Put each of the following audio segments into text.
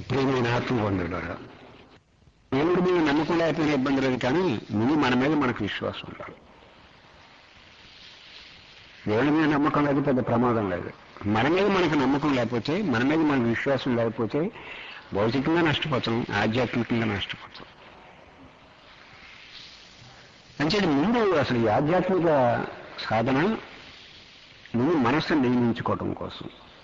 ప్రియమైన ఆత్మబంధువులారా దేవుడి మీద నమ్మకం లేకపోయినా ఇబ్బంది లేదు కానీ ముందు మన మీద మనకు విశ్వాసం ఉండాలి దేవుడి మీద నమ్మకం లేదు పెద్ద ప్రమాదం లేదు మన మీద మనకు నమ్మకం లేకపోతే మన మీద మనకు విశ్వాసం లేకపోతే భౌతికంగా నష్టపోతాం ఆధ్యాత్మికంగా నష్టపోతాం అంటే ముందు అసలు ఈ ఆధ్యాత్మిక సాధన ముందు మనస్సును నియమించుకోవటం కోసం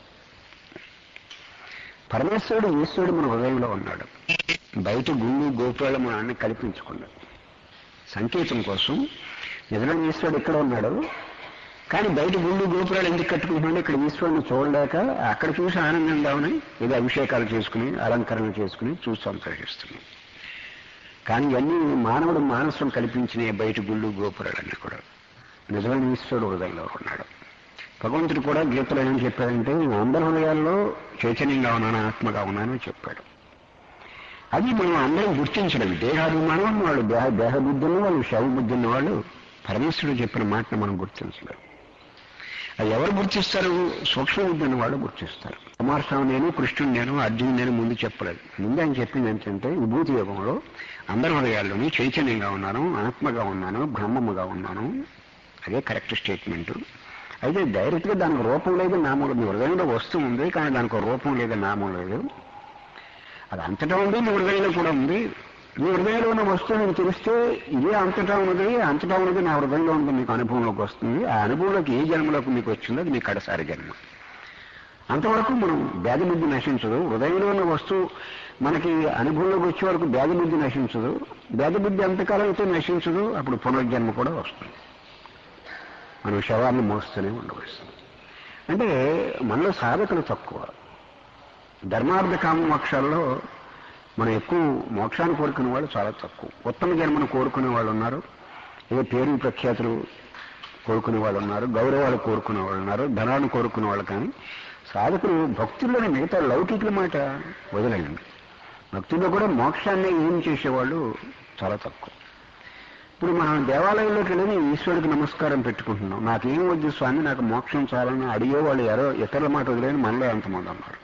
పరమేశ్వరుడు ఈశ్వరుడు మన హృదయంలో ఉన్నాడు బయట గుండు గోపురాలు మన అన్ని కల్పించుకున్నాడు సంకేతం కోసం నిజమైన ఈశ్వరుడు ఇక్కడ ఉన్నాడు కానీ బయట గుండు గోపురాలు ఎందుకు కట్టుకుంటున్నాడు ఇక్కడ ఈశ్వరుని చూడలేక అక్కడ చూసి ఆనందం దామని ఏదో అభిషేకాలు చేసుకుని అలంకరణ చేసుకుని చూసి సంతోషిస్తున్నాం కానీ ఇవన్నీ మానవుడు మానసం కల్పించిన బయట గుళ్ళు గోపురాలన్నీ కూడా నిజమైన ఈశ్వరుడు హృదయంలో ఉన్నాడు భగవంతుడు కూడా గీతలో ఏం చెప్పాడంటే అందరి హృదయాల్లో చైతన్యంగా ఉన్నాను ఆత్మగా ఉన్నాను చెప్పాడు అది మనం అందరం గుర్తించడం దేహాభిమానం ఉన్న వాళ్ళు దేహ దేహబుద్ధి ఉన్న వాళ్ళు శవబుద్ధి ఉన్న వాళ్ళు పరమేశ్వరుడు చెప్పిన మాటను మనం గుర్తించలేం అది ఎవరు గుర్తిస్తారు సూక్ష్మబుద్ధి ఉన్న వాళ్ళు గుర్తిస్తారు కుమారస్వామి నేను కృష్ణుడు నేను అర్జునుడు నేను ముందు చెప్పలేదు ముందు ఆయన చెప్పింది ఏంటంటే విభూతి యుగంలో అందరి హృదయాల్లోని చైతన్యంగా ఉన్నాను ఆత్మగా ఉన్నాను బ్రహ్మముగా ఉన్నాను అదే కరెక్ట్ స్టేట్మెంట్ అయితే డైరెక్ట్గా దానికి రూపం లేదు నామం లేదు మీ హృదయంలో వస్తువు ఉంది కానీ దానికి రూపం లేదు నామం లేదు అది అంతటా ఉంది మీ హృదయంలో కూడా ఉంది మీ హృదయంలో ఉన్న వస్తువు మీకు తెలిస్తే ఇదే అంతటా ఉన్నది అంతటా ఉన్నది నా హృదయంలో ఉంది మీకు అనుభవంలోకి వస్తుంది ఆ అనుభవంలోకి ఏ జన్మలోకి మీకు వచ్చిందో అది మీ కడసారి జన్మ అంతవరకు మనం బుద్ధి నశించదు హృదయంలో ఉన్న వస్తువు మనకి అనుభవంలోకి వచ్చే వరకు బుద్ధి నశించదు బుద్ధి ఎంతకాలం అయితే నశించదు అప్పుడు పునర్జన్మ కూడా వస్తుంది మనం శవాన్ని మోస్తూనే ఉండవలసింది అంటే మనలో సాధకులు తక్కువ ధర్మార్థ కామ మోక్షాల్లో మనం ఎక్కువ మోక్షాన్ని కోరుకునే వాళ్ళు చాలా తక్కువ ఉత్తమ జన్మను కోరుకునే వాళ్ళు ఉన్నారు ఏదో పేరు ప్రఖ్యాతులు కోరుకునే వాళ్ళు ఉన్నారు గౌరవాలు కోరుకునే వాళ్ళు ఉన్నారు ధనాన్ని కోరుకునే వాళ్ళు కానీ సాధకులు భక్తుల్లోని మిగతా లౌకికుల మాట వదిలేయండి భక్తుల్లో కూడా మోక్షాన్ని ఏం చేసేవాళ్ళు చాలా తక్కువ ఇప్పుడు మనం దేవాలయంలోకి వెళ్ళి ఈశ్వరుడికి నమస్కారం పెట్టుకుంటున్నాం నాకేం వద్దు స్వామి నాకు మోక్షం చాలని అడిగేవాళ్ళు ఎవరో ఇతరుల మాట వదిలేని మనలో ఎంతమంది ఉన్నారు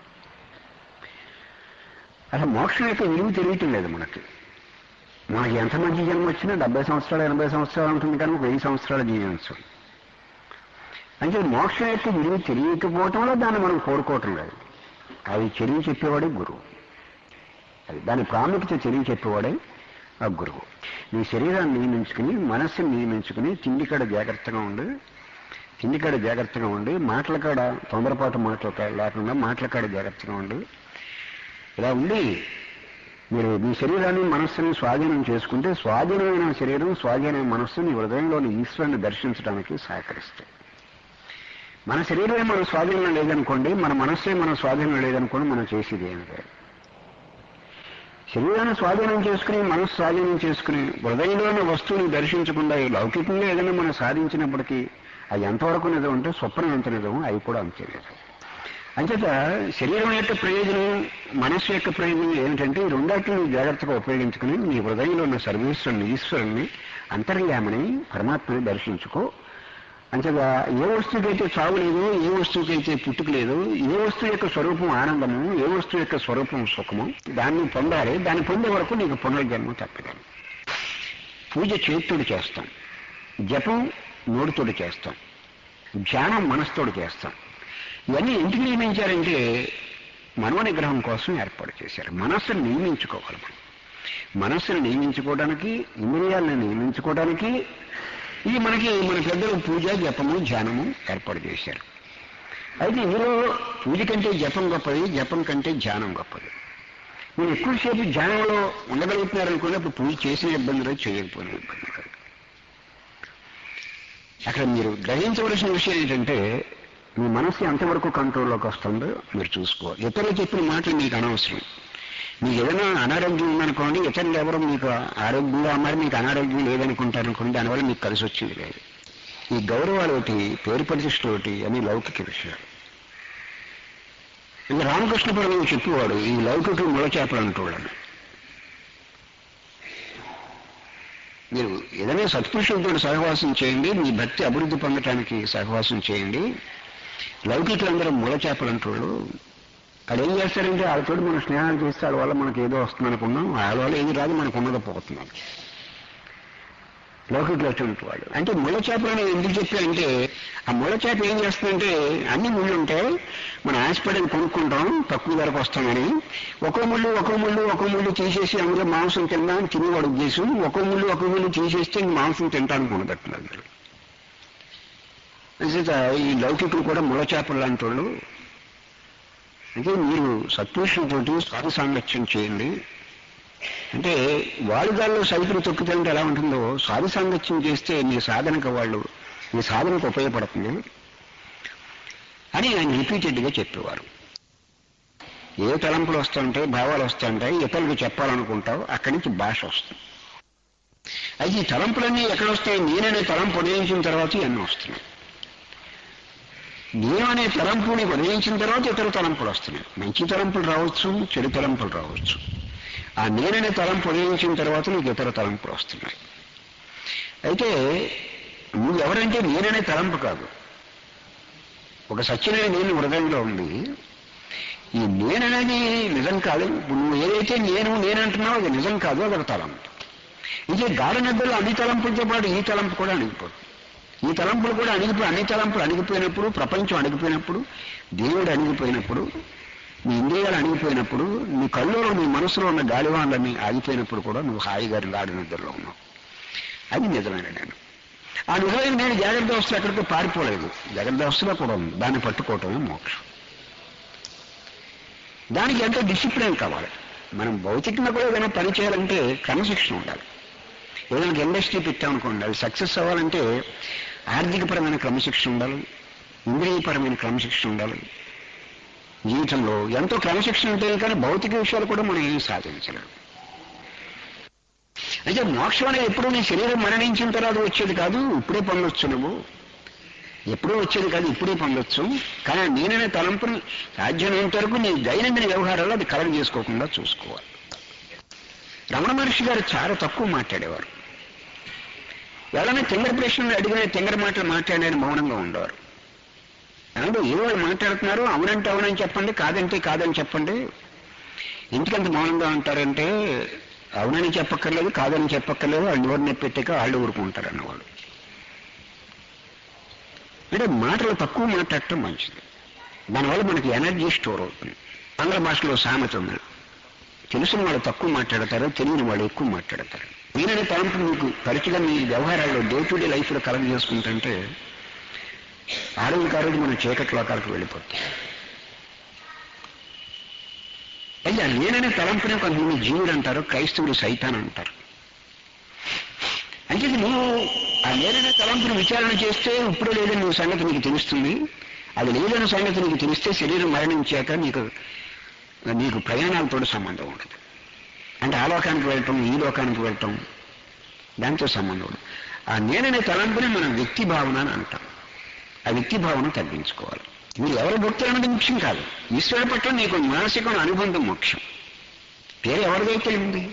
అసలు మోక్షం యొక్క విలువ తెలియటం లేదు మనకి మనకి ఎంత మంచి జన్మ వచ్చినా డెబ్బై సంవత్సరాలు ఎనభై సంవత్సరాలు ఉంటుంది కానీ ఒక వెయ్యి సంవత్సరాలు జీవించం అంటే మోక్షం యొక్క విలువ తెలియకపోవటంలో దాన్ని మనం కోరుకోవటం లేదు అది చెరిగి చెప్పేవాడే గురువు అది దాని ప్రాముఖ్యత చెరిగి చెప్పేవాడే ఆ గురువు నీ శరీరాన్ని నియమించుకుని మనస్సుని నియమించుకుని తిండికాడ జాగ్రత్తగా ఉండి తిండికాడ జాగ్రత్తగా ఉండి మాటల కాడ తొందరపాటు మాటల కాడ లేకుండా మాటల కాడ జాగ్రత్తగా ఉండి ఇలా ఉండి మీరు మీ శరీరాన్ని మనస్సుని స్వాధీనం చేసుకుంటే స్వాధీనమైన శరీరం స్వాధీనమైన మనస్సు నీ హృదయంలోని ఈశ్వరుని దర్శించడానికి సహకరిస్తాయి మన శరీరమే మన స్వాధీనం లేదనుకోండి మన మనస్సే మన స్వాధీనం లేదనుకోండి మనం చేసేది ఏమి లేదు శరీరాన్ని స్వాధీనం చేసుకుని మనసు స్వాధీనం చేసుకుని హృదయంలోని వస్తువుని దర్శించకుండా ఈ లౌకికంగా ఏదైనా మనం సాధించినప్పటికీ అది ఎంతవరకు నిజం అంటే స్వప్నం ఎంత నిజం అవి కూడా అంతే నిజం అంచేత శరీరం యొక్క ప్రయోజనం మనస్సు యొక్క ప్రయోజనం ఏమిటంటే ఈ రెండాటిని జాగ్రత్తగా ఉపయోగించుకుని నీ హృదయంలో ఉన్న సర్వేశ్వరుని ఈశ్వరుణ్ణి అంతర్యామని పరమాత్మని దర్శించుకో అంతేగా ఏ వస్తువుకైతే చావు లేదు ఏ వస్తువుకైతే పుట్టుక లేదు ఏ వస్తువు యొక్క స్వరూపం ఆనందము ఏ వస్తువు యొక్క స్వరూపం సుఖము దాన్ని పొందాలి దాన్ని పొందే వరకు నీకు పునర్జన్మ తప్పదు పూజ చేతుడు చేస్తాం జపం నోటితోటి చేస్తాం ధ్యానం మనసుతోటి చేస్తాం ఇవన్నీ ఎందుకు నియమించారంటే మనోనిగ్రహం కోసం ఏర్పాటు చేశారు మనస్సును నియమించుకోవాలి మనం మనస్సును నియమించుకోవడానికి ఇంద్రియాలను నియమించుకోవడానికి ఇది మనకి మన పెద్దలు పూజ జపము ధ్యానము ఏర్పాటు చేశారు అయితే ఇందులో పూజ కంటే జపం గొప్పది జపం కంటే ధ్యానం గొప్పది మీరు ఎక్కువసేపు ధ్యానంలో ఉండగలుగుతున్నారనుకోండి అప్పుడు పూజ చేసిన ఇబ్బంది లేదు చేయకపోయిన ఇబ్బంది లేదు అక్కడ మీరు గ్రహించవలసిన విషయం ఏంటంటే మీ మనసు ఎంతవరకు కంట్రోల్లోకి వస్తుందో మీరు చూసుకోవాలి ఇతరులు చెప్పిన మాటలు మీకు అనవసరం మీకు ఏదైనా అనారోగ్యం ఉందనుకోండి ఇతరులు ఎవరు మీకు ఆరోగ్యంగా మరి మీకు అనారోగ్యం లేదనుకుంటారు అనుకోండి దానివల్ల మీకు కలిసి వచ్చింది లేదు ఈ గౌరవాలు ఒకటి పేరు ప్రతిష్టలు ఒకటి అని లౌకిక విషయాలు ఇంకా రామకృష్ణ పరమ చెప్పేవాడు ఈ లౌకిక ముళ్ళచేపలు అంటూళ్ళని మీరు ఏదైనా సత్పురుషులతో సహవాసం చేయండి మీ భక్తి అభివృద్ధి పొందటానికి సహవాసం చేయండి లౌకికులందరూ ముళ్ళచేపలు అంటూళ్ళు అది ఏం చేస్తారంటే వాళ్ళతో మనం స్నేహాలు చేస్తే వాళ్ళ వల్ల మనకి ఏదో వస్తుంది అనుకున్నాం వాళ్ళ వల్ల ఏది రాదు మనకు ఉన్నదో పోతున్నాం లౌకికులు అటువంటి వాళ్ళు అంటే ముళ్ళ చేపలని ఎందుకు చెప్పారంటే ఆ ముళ్ళ చేప ఏం చేస్తుందంటే అన్ని ముళ్ళు ఉంటాయి మన హాస్పిటల్ కొనుక్కుంటాం తక్కువ ధరకు వస్తామని ఒక్కో ముళ్ళు ఒక్కో ముళ్ళు ఒక్కో ముళ్ళు తీసేసి అందులో మాంసం తిందామని తినేవాడు ఉద్దేశం ఒక్కో ముళ్ళు ఒక్కో ముళ్ళు తీసేస్తే ఇంక మాంసం తింటానికి ఉండదట్టున్నారు అంచేత ఈ లౌకికులు కూడా ముళ్ళ చేపలు లాంటి వాళ్ళు అంటే మీరు సత్పురుషులతోటి స్వామి సాంగత్యం చేయండి అంటే వాడుగాల్లో సైకిల్ తొక్కుతుంటే ఎలా ఉంటుందో స్వామి సాంగత్యం చేస్తే మీ సాధనకు వాళ్ళు మీ సాధనకు ఉపయోగపడుతుంది అని ఆయన రిపీటెడ్గా చెప్పేవారు ఏ తలంపులు వస్తుంటాయి భావాలు వస్తుంటాయి ఇతరులకు చెప్పాలనుకుంటావు అక్కడి నుంచి భాష వస్తుంది అయితే ఈ తలంపులన్నీ ఎక్కడ వస్తాయి నేననే తలంపు ఉదయించిన తర్వాత ఇవన్నీ వస్తున్నాయి నేను అనే తలంపు నీకు ఉదయించిన తర్వాత ఇతర తలంపులు వస్తున్నాయి మంచి తలంపులు రావచ్చు చెడు తలంపులు రావచ్చు ఆ నేననే తలంపు ఉదయించిన తర్వాత నీకు ఇతర తలంపులు వస్తున్నాయి అయితే నువ్వు ఎవరంటే నేననే తలంపు కాదు ఒక సత్యమైన నేను హృదయంలో ఉంది ఈ నేననేది నిజం కాదు ఇప్పుడు నువ్వు ఏదైతే నేను నేనంటున్నావు అది నిజం కాదు అదొక తలంపు ఇదే గాఢ నిద్రలో అన్ని తలంపులతో పాటు ఈ తలంపు కూడా అణిగిపోతుంది ఈ తలంపులు కూడా అణిగిపోయి అన్ని తలంపులు అణిగిపోయినప్పుడు ప్రపంచం అణిగిపోయినప్పుడు దేవుడు అణిగిపోయినప్పుడు నీ ఇంద్రియాలు అణిగిపోయినప్పుడు నీ కళ్ళలో నీ మనసులో ఉన్న గాలివాన్లన్నీ ఆగిపోయినప్పుడు కూడా నువ్వు హాయిగా గాఢ నిద్రలో ఉన్నావు అది నిజమైన నేను ఆ నిజమైన నేను జాగ్రత్త అవస్థలు ఎక్కడికో పారిపోలేదు జాగ్రత్త అవస్థలో కూడా ఉంది దాన్ని పట్టుకోవటమే మోక్షం దానికి ఎంతో డిసిప్లిన్ కావాలి మనం భౌతికంగా కూడా ఏదైనా పని చేయాలంటే క్రమశిక్షణ ఉండాలి ఏదైనా ఇండస్ట్రీ పెట్టామనుకోండి అది సక్సెస్ అవ్వాలంటే ఆర్థికపరమైన క్రమశిక్షణ ఉండాలి ఇంద్రియపరమైన క్రమశిక్షణ ఉండాలి జీవితంలో ఎంతో క్రమశిక్షణ ఉంటే కానీ భౌతిక విషయాలు కూడా మనం ఏం సాధించలేము అయితే మోక్షం అనేది ఎప్పుడు నీ శరీరం మరణించిన తర్వాత వచ్చేది కాదు ఇప్పుడే పొందొచ్చు నువ్వు ఎప్పుడూ వచ్చేది కాదు ఇప్పుడే పొందొచ్చు కానీ నేననే తలంపుని సాధ్యమైనంత వరకు నీ దైనందిన వ్యవహారాల్లో అది కలగ చేసుకోకుండా చూసుకోవాలి రమణ మహర్షి గారు చాలా తక్కువ మాట్లాడేవారు ఎవరైనా తింగర ప్రశ్నలు అడిగిన తింగర మాటలు మాట్లాడిన మౌనంగా ఉండేవారు అంటే ఏ వాళ్ళు మాట్లాడుతున్నారు అవునంటే అవునని చెప్పండి కాదంటే కాదని చెప్పండి ఎందుకంత మౌనంగా ఉంటారంటే అవునని చెప్పక్కర్లేదు కాదని చెప్పక్కర్లేదు వాళ్ళు నోరు నెప్పెట్టాక వాళ్ళు ఊరుకుంటారు అన్నవాళ్ళు అంటే మాటలు తక్కువ మాట్లాడటం మంచిది దానివల్ల మనకి ఎనర్జీ స్టోర్ అవుతుంది ఆంగ్ల భాషలో సామెత ఉంది తెలిసిన వాళ్ళు తక్కువ మాట్లాడతారు తెలియని వాళ్ళు ఎక్కువ మాట్లాడతారు నేననే తలంపు మీకు తరచుగా మీ వ్యవహారాల్లో డే టు డే లైఫ్లో కలెక్ట్ చేసుకుంటుంటే ఆ రోజు ఆ రోజు మనం చీకటి లోకాలకు వెళ్ళిపోతాం అయితే ఆ నేననే తలంపునే కొంతమంది జీవుడు అంటారు క్రైస్తవుడు సైతాన్ అంటారు అంటే నువ్వు ఆ నేననే తలంపును విచారణ చేస్తే ఇప్పుడు లేదని నువ్వు సంగతి నీకు తెలుస్తుంది అది లేదన్న సంగతి నీకు తెలిస్తే శరీరం మరణించాక నీకు నీకు ప్రయాణాలతో సంబంధం ఉండదు అంటే ఆ లోకానికి వెళ్ళటం ఈ లోకానికి వెళ్ళటం దాంతో సంబంధం ఉండదు ఆ నేననే తలంపుని మనం వ్యక్తి భావన అని అంటాం ఆ వ్యక్తి భావన తగ్గించుకోవాలి మీరు ఎవరు భక్తులు అన్నది ముఖ్యం కాదు ఈశ్వర పట్ల నీకు మానసిక అనుబంధం ముఖ్యం పేరు ఎవరిదైతే ఉంది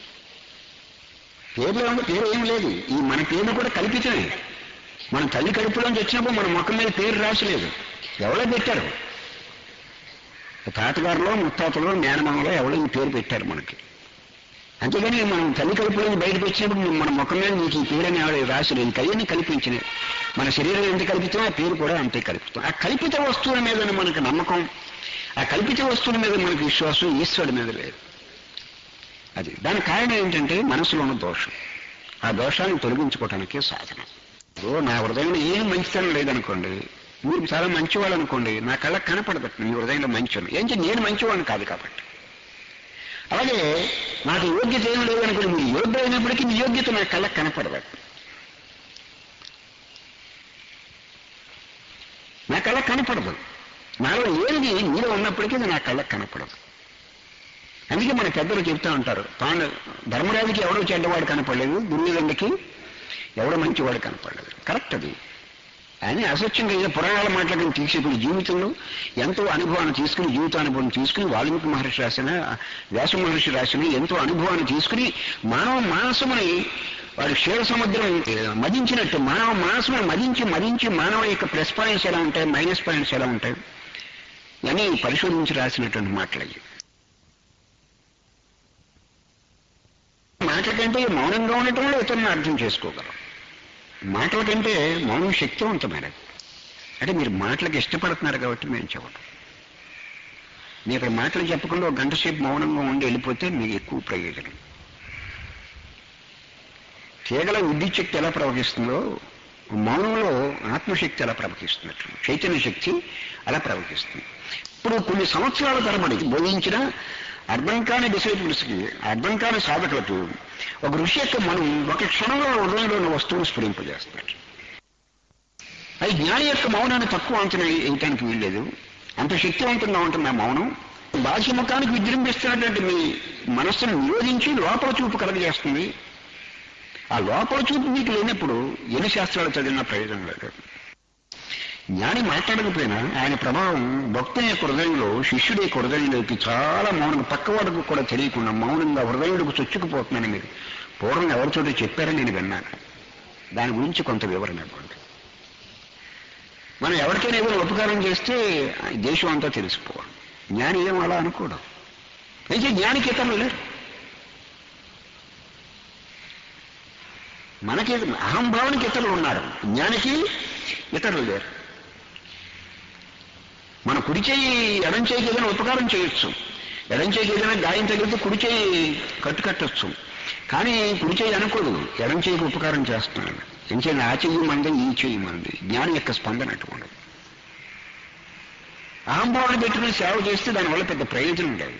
పేరులో ఉంది పేరు ఏం లేదు ఈ మన పేరు కూడా కల్పితమే మన తల్లి కడుపులోంచి వచ్చినప్పుడు మన మొక్క మీద పేరు రాసలేదు ఎవరో పెట్టారు తాతగారులో ముత్తాతలో మేనమామలో ఎవరో ఈ పేరు పెట్టారు మనకి అంతేగాని మనం తల్లి కడుపులోంచి బయటకు వచ్చినప్పుడు మన ముఖం మీద నీకు ఈ పేరు అని ఎవరు రాసలేదు కయ్యని కల్పించినవి మన శరీరం ఎంత కల్పితం ఆ పేరు కూడా అంతే కల్పితం ఆ కల్పిత వస్తువుల మీద మనకు నమ్మకం ఆ కల్పిత వస్తువుల మీద మనకు విశ్వాసం ఈశ్వరుడి మీద లేదు అది దానికి కారణం ఏంటంటే మనసులో ఉన్న దోషం ఆ దోషాన్ని తొలగించుకోవటానికే సాధన ఓ నా హృదయంలో ఏం మంచితనం లేదనుకోండి మీరు చాలా మంచివాళ్ళు అనుకోండి నా కళ్ళకి కనపడదు మీ హృదయంలో మంచి ఏంటి నేను మంచివాడిని కాదు కాబట్టి అలాగే నాకు యోగ్యత ఏం లేదనుకోండి మీరు యోగ్య అయినప్పటికీ మీ యోగ్యత నా కళ్ళకి కనపడదు నా కళ్ళకి కనపడదు నాలో ఏది నీలో ఉన్నప్పటికీ అది నా కళ్ళకి కనపడదు అందుకే మన పెద్దలు చెప్తా ఉంటారు తాను ధర్మరాజుకి ఎవడో చెడ్డవాడు కనపడలేదు దుర్యోధనుడికి ఎవడో మంచివాడు కనపడలేదు కరెక్ట్ అది ఆయన అసత్యంగా ఏదో పురాణాల మాట్లాడిన తీసేప్పుడు జీవితంలో ఎంతో అనుభవాన్ని తీసుకుని జీవితానుభవం తీసుకుని వాల్మీకి మహర్షి రాసిన వ్యాస మహర్షి రాసిన ఎంతో అనుభవాన్ని తీసుకుని మానవ మానసముని వాడు క్షీర సముద్రం మదించినట్టు మానవ మానసమును మదించి మదించి మానవ యొక్క ప్లస్ పాయింట్స్ ఎలా ఉంటాయి మైనస్ పాయింట్స్ ఎలా ఉంటాయి అని పరిశోధించి రాసినటువంటి మాటలు అవి మాటల కంటే మౌనంగా ఉండటం వల్ల ఇతరులను అర్థం చేసుకోగలం మాటల కంటే మౌనం శక్తివంతమైనది అంటే మీరు మాటలకు ఇష్టపడుతున్నారు కాబట్టి మేము చెప్పడం మీరు ఇక్కడ మాటలు చెప్పకుండా ఒక గంట సేపు మౌనంగా ఉండి వెళ్ళిపోతే మీకు ఎక్కువ ప్రయోజనం తీగల విద్యుత్ శక్తి ఎలా ప్రవహిస్తుందో మౌనంలో ఆత్మశక్తి ఎలా ప్రవహిస్తున్నట్లు చైతన్య శక్తి అలా ప్రవహిస్తుంది ఇప్పుడు కొన్ని సంవత్సరాల తరబడి బోధించిన అర్థం కాని డిసైపుల్స్కి అర్థం కాని సాధకులకు ఒక ఋషి యొక్క మనం ఒక క్షణంలో హృదయంలో ఉన్న వస్తువును స్ఫురింపజేస్తున్నాడు అది జ్ఞాని యొక్క మౌనాన్ని తక్కువ అంచనా వేయటానికి వీల్లేదు అంత శక్తివంతంగా ఉంటుంది ఆ మౌనం బాహ్య ముఖానికి విజృంభిస్తున్నటువంటి మీ మనస్సును నిరోధించి లోపల చూపు కలగజేస్తుంది ఆ లోపల చూపు మీకు లేనప్పుడు ఎన్ని శాస్త్రాలు చదివినా ప్రయోజనం లేదు జ్ఞాని మాట్లాడకపోయినా ఆయన ప్రభావం భక్తుని యొక్క హృదయంలో శిష్యుడి యొక్క హృదయంలోకి చాలా మౌనం పక్కవాడికి కూడా తెలియకుండా మౌనంగా హృదయంలోకి చొచ్చుకుపోతుందని మీరు పూర్వం ఎవరిచోట చెప్పారని నేను విన్నాను దాని గురించి కొంత వివరణ ఇవ్వండి మనం ఎవరికైనా ఏదైనా ఉపకారం చేస్తే దేశం అంతా తెలిసిపోవాలి జ్ఞాని ఏం అలా అనుకోవడం అయితే జ్ఞానికి ఇతరులు లేరు మనకి అహంభావానికి ఇతరులు ఉన్నారు జ్ఞానికి ఇతరులు లేరు మన కుడి చేయి ఎడం చేయికి ఏదైనా ఉపకారం చేయొచ్చు ఎడం చేయికి ఏదైనా గాయం తగిలితే కుడి చేయి కట్టు కట్టొచ్చు కానీ కుడి చేయి అనుకోదు ఎడం చేయికి ఉపకారం చేస్తున్నాడు ఎంచేది ఆ చెయ్యి మంది ఈ చెయ్యి మంది జ్ఞానం యొక్క స్పందన అటువంటిది అహంభావాన్ని పెట్టుకుని సేవ చేస్తే దానివల్ల పెద్ద ప్రయోజనం లేదు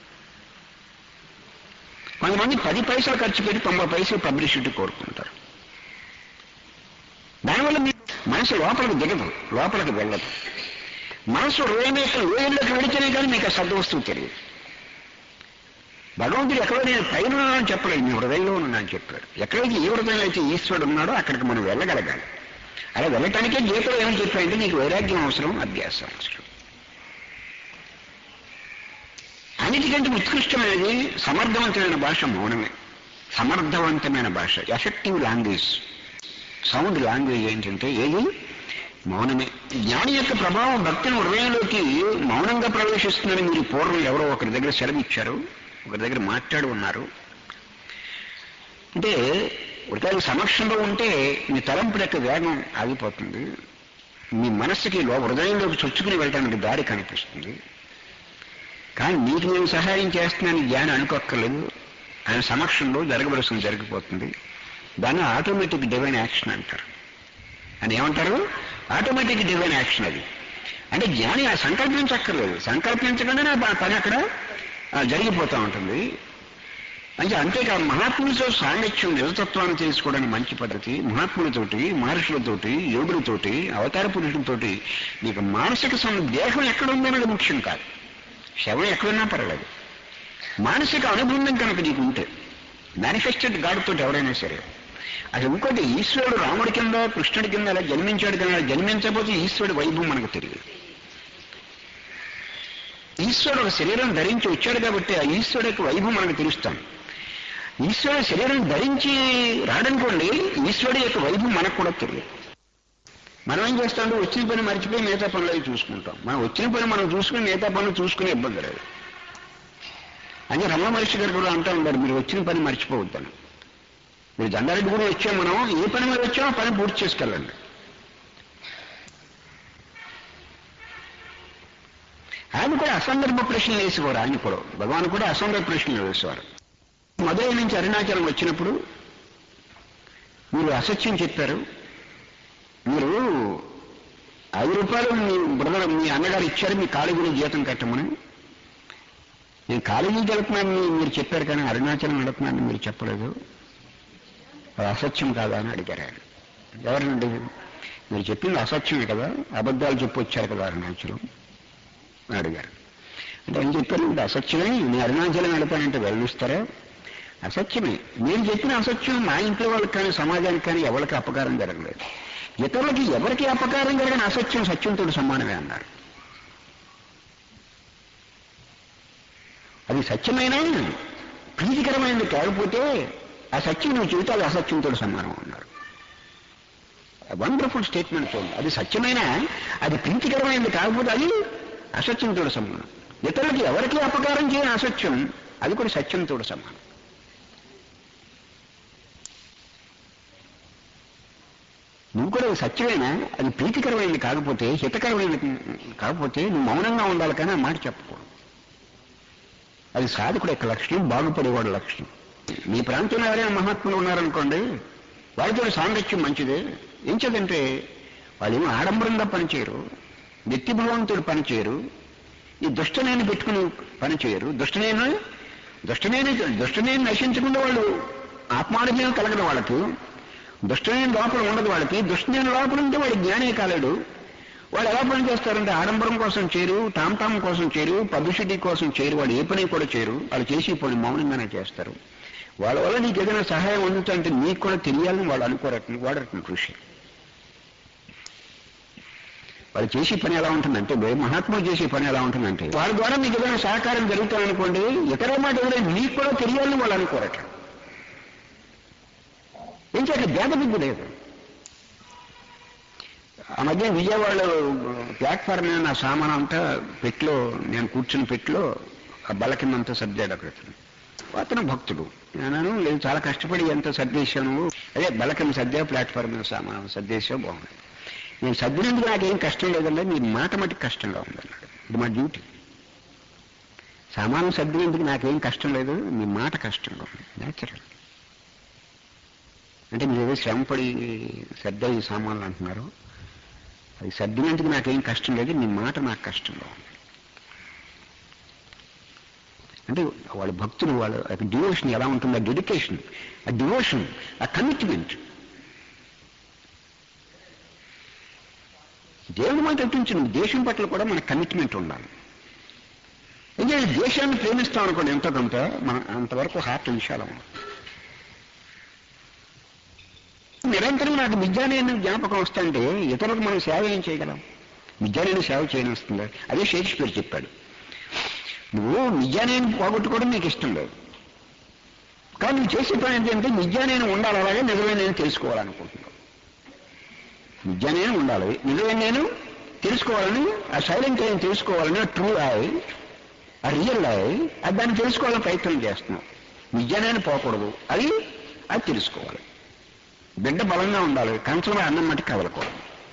కొంతమంది పది పైసలు ఖర్చు పెట్టి తొంభై పైసలు పబ్లిసిటీ కోరుకుంటారు దానివల్ల మీ మనసు లోపలికి దిగదు లోపలికి వెళ్ళదు మనసు హృదయం యొక్క లోయల్లోకి వెళితేనే కానీ మీకు ఆ సద్వస్తువు తెలియదు భగవంతుడు ఎక్కడో నేను పైన ఉన్నానని చెప్పలేదు మీ హృదయంలో ఉన్నానని చెప్పాడు ఎక్కడైతే ఏ హృదయంలో అయితే ఈశ్వరుడు ఉన్నాడో అక్కడికి మనం వెళ్ళగలగాలి అలా వెళ్ళటానికే గీతలో ఏమని చెప్పాయంటే నీకు వైరాగ్యం అవసరం అభ్యాసం అవసరం అన్నిటికంటే ఉత్కృష్టమైనది సమర్థవంతమైన భాష మౌనమే సమర్థవంతమైన భాష ఎఫెక్టివ్ లాంగ్వేజ్ సౌండ్ లాంగ్వేజ్ ఏంటంటే ఏది మౌనమే జ్ఞాని యొక్క ప్రభావం భక్తిని హృదయంలోకి మౌనంగా ప్రవేశిస్తుందని మీరు పూర్వం ఎవరో ఒకరి దగ్గర సెలవిచ్చారు ఒకరి దగ్గర మాట్లాడి ఉన్నారు అంటే హృదయ సమక్షంలో ఉంటే మీ తలంపుల యొక్క వేగం ఆగిపోతుంది మీ మనస్సుకి లో హృదయంలోకి చొచ్చుకుని వెళ్ళడానికి దారి కనిపిస్తుంది కానీ నీకు నేను సహాయం చేస్తున్నాను జ్ఞానం అనుకోక్కర్లేదు ఆయన సమక్షంలో జరగవలసింది జరిగిపోతుంది దాన్ని ఆటోమేటిక్ డివైన్ యాక్షన్ అంటారు అని ఏమంటారు ఆటోమేటిక్ డివైన్ యాక్షన్ అది అంటే జ్ఞాని ఆ సంకల్పించక్కర్లేదు సంకల్పించకుండానే ఆ పని అక్కడ ఆ, జరిగిపోతూ ఉంటుంది అంటే అంతేకాదు మహాత్ములతో సాంగత్యం నిజతత్వాన్ని తెలుసుకోవడానికి మంచి పద్ధతి మహాత్ములతోటి మహర్షులతోటి యోగులతోటి అవతార పురుషులతోటి నీకు మానసిక సం- దేహం ఎక్కడ ఉందన్నది ముఖ్యం కాదు శవం ఎక్కడున్నా పర్వాలేదు మానసిక అనుబంధం కనుక నీకు ఉంటే మేనిఫెస్టెడ్ గాడ్తో ఎవరైనా సరే అసలు ఇంకోటి ఈశ్వరుడు రాముడి కింద కృష్ణుడి కింద అలా జన్మించాడు కానీ అలా జన్మించకపోతే ఈశ్వరుడి వైభవం మనకు తెలియదు ఈశ్వరుడు ఒక శరీరం ధరించి వచ్చాడు కాబట్టి ఆ ఈశ్వరుడు యొక్క వైభవం మనకు తెలుస్తాం ఈశ్వరుడు శరీరం ధరించి రాడనుకోండి ఈశ్వరుడు యొక్క వైభవం మనకు కూడా తెలియదు మనం ఏం చేస్తాం వచ్చిన పని మర్చిపోయి మిగతా పనులు అవి చూసుకుంటాం మనం వచ్చిన పని మనం చూసుకుని మిగతా పనులు చూసుకునే ఇబ్బంది లేదు అని రమణ మహర్షి గారు కూడా అంటూ ఉంటారు మీరు వచ్చిన పని మర్చిపోవద్దని మీరు జంగారెడ్డి కూడా వచ్చాం మనం ఏ పని మీద వచ్చామో ఆ పని పూర్తి చేసుకెళ్ళండి ఆయన కూడా అసందర్భ ప్రశ్నలు వేసేవారు ఆయన కూడా భగవాన్ కూడా అసందర్భ ప్రశ్నలు వేసేవారు మధురై నుంచి అరుణాచలం వచ్చినప్పుడు మీరు అసత్యం చెప్పారు మీరు ఐదు రూపాయలు మీ బ్రదర్ మీ అన్నగారు ఇచ్చారు మీ కాలేజీలో జీతం కట్టమని నేను కాలేజీకి వెళ్తున్నాను మీరు చెప్పారు కానీ అరుణాచలం వెళుతున్నాను మీరు చెప్పలేదు అది అసత్యం కాదా అని అడిగారు ఆయన ఎవరండి మీరు చెప్పింది అసత్యమే కదా అబద్ధాలు చెప్పి వచ్చారు కదా అరుణాచలం అని అడిగారు అంటే ఆయన చెప్పారు ఇది అసత్యమే నేను అరుణాచలం వెళతానంటే వెళ్ళిస్తారా అసత్యమే మీరు చెప్పిన అసత్యం మా ఇంట్లో వాళ్ళకి కానీ సమాజానికి కానీ ఎవరికి అపకారం జరగలేదు ఇతరులకి ఎవరికి అపకారం జరగని అసత్యం సత్యంతో సమానమే అన్నారు అది సత్యమైన ప్రీతికరమైనది కాకపోతే ఆ సత్యం నువ్వు చెబితే అది అసత్యంతో సమానం అన్నారు వండర్ఫుల్ స్టేట్మెంట్ చూడండి అది సత్యమైన అది ప్రీతికరమైనది కాకపోతే అది అసత్యంతో సమానం ఇతరులకి ఎవరికి అపకారం చేయని అసత్యం అది కూడా సత్యంతో సమానం నువ్వు కూడా సత్యమేనా అది ప్రీతికరమైనది కాకపోతే హితకరమైనది కాకపోతే నువ్వు మౌనంగా ఉండాలి కానీ ఆ మాట చెప్పకూడదు అది సాధకుడు యొక్క లక్షణం బాగుపడేవాడు లక్షణం మీ ప్రాంతంలో ఎవరైనా మహాత్ములు ఉన్నారనుకోండి వాళ్ళతో సాంగత్యం మంచిదే ఏం చేదంటే వాళ్ళు ఏమో ఆడంబరంగా పనిచేయరు వ్యక్తి భగవంతుడు పనిచేయరు ఈ దుష్టనేని పెట్టుకుని పనిచేయరు దుష్టనేను దుష్టనేని దుష్టనేని నశించకుండా వాళ్ళు ఆత్మానుభవం కలగదు వాళ్ళకి దుష్టనేని లోపల ఉండదు వాళ్ళకి దుష్టనేని లోపల ఉంటే వాడు జ్ఞానే కాలేడు వాళ్ళు ఎలా పని చేస్తారంటే ఆడంబరం కోసం చేరు టామ్ టామ్ కోసం చేరు పబ్లిసిటీ కోసం చేరు వాళ్ళు ఏ పని కూడా చేరు వాళ్ళు చేసి పని మౌనంగానే చేస్తారు వాళ్ళ వల్ల నీకు ఏదైనా సహాయం అందుతుంటే నీకు కూడా తెలియాలని వాళ్ళు అనుకోరటం వాడటం కృషి వాళ్ళు చేసే పని ఎలా ఉంటుందంటే వే- మహాత్ములు చేసే పని ఎలా ఉంటుందంటే వాళ్ళ ద్వారా మీకు ఏదైనా సహకారం జరుగుతాయనుకోండి ఇతర మాట ఏదైనా మీకు కూడా తెలియాలని వాళ్ళు అనుకోరట ఏం చేయాలి భేద బుద్ధి లేదు ఆ మధ్య విజయవాడ ప్లాట్ఫామ్ మీద నా సామాన్ అంతా పెట్లో నేను కూర్చుని పెట్లో ఆ బల్ల కిందంతా సర్దాడు అక్కడ అతను భక్తుడు నేను లేదు చాలా కష్టపడి ఎంత సర్దేశాను అదే బల్ల కింద సర్దా ప్లాట్ఫామ్ మీద సామాన్ సర్దేశా బాగుంది నేను సర్దినందుకు నాకేం కష్టం లేదండి మీ మాట మటుకు కష్టంగా ఉందన్నాడు ఇది మా డ్యూటీ సామాను సర్దినందుకు నాకేం కష్టం లేదు మీ మాట కష్టంగా ఉంది నేచురల్ అంటే మీరు ఏదో శ్రమపడి సర్దా ఈ సామాన్లు అంటున్నారు అది సర్దినందుకు నాకేం కష్టం లేదు మీ మాట నాకు కష్టంగా ఉంది అంటే వాళ్ళ భక్తులు వాళ్ళ డివోషన్ ఎలా ఉంటుంది ఆ డెడికేషన్ ఆ డివోషన్ ఆ కమిట్మెంట్ దేవుని మాట అట్టించి నువ్వు దేశం పట్ల కూడా మన కమిట్మెంట్ ఉండాలి ఎందుకంటే దేశాన్ని ప్రేమిస్తాం అనుకోండి ఎంత కొంత మన అంతవరకు హార్ట్ విశాలం నిరంతరం నాకు విద్యానేని జ్ఞాపకం వస్తుంటే ఇతరులకు మనం సేవ ఏం చేయగలం విద్యానేని సేవ చేయని వస్తుందా అదే షేక్స్పియర్ చెప్పాడు నువ్వు నిజానేని పోగొట్టుకోవడం నీకు ఇష్టం లేదు కానీ నువ్వు చేసే పని ఏంటంటే నిజానేని ఉండాలి అలాగే నిజమే నేను తెలుసుకోవాలనుకుంటున్నావు నిజానేని ఉండాలి నిజమే నేను తెలుసుకోవాలని ఆ సైలెంట్ అయిన తెలుసుకోవాలని ట్రూ ఐ ఆ రియల్ ఐ అది దాన్ని తెలుసుకోవాలని ప్రయత్నం చేస్తున్నావు నిజానేని పోకూడదు అది అది తెలుసుకోవాలి బిడ్డ బలంగా ఉండాలి కంచంలో అన్నం మట్టి కదలకూడదు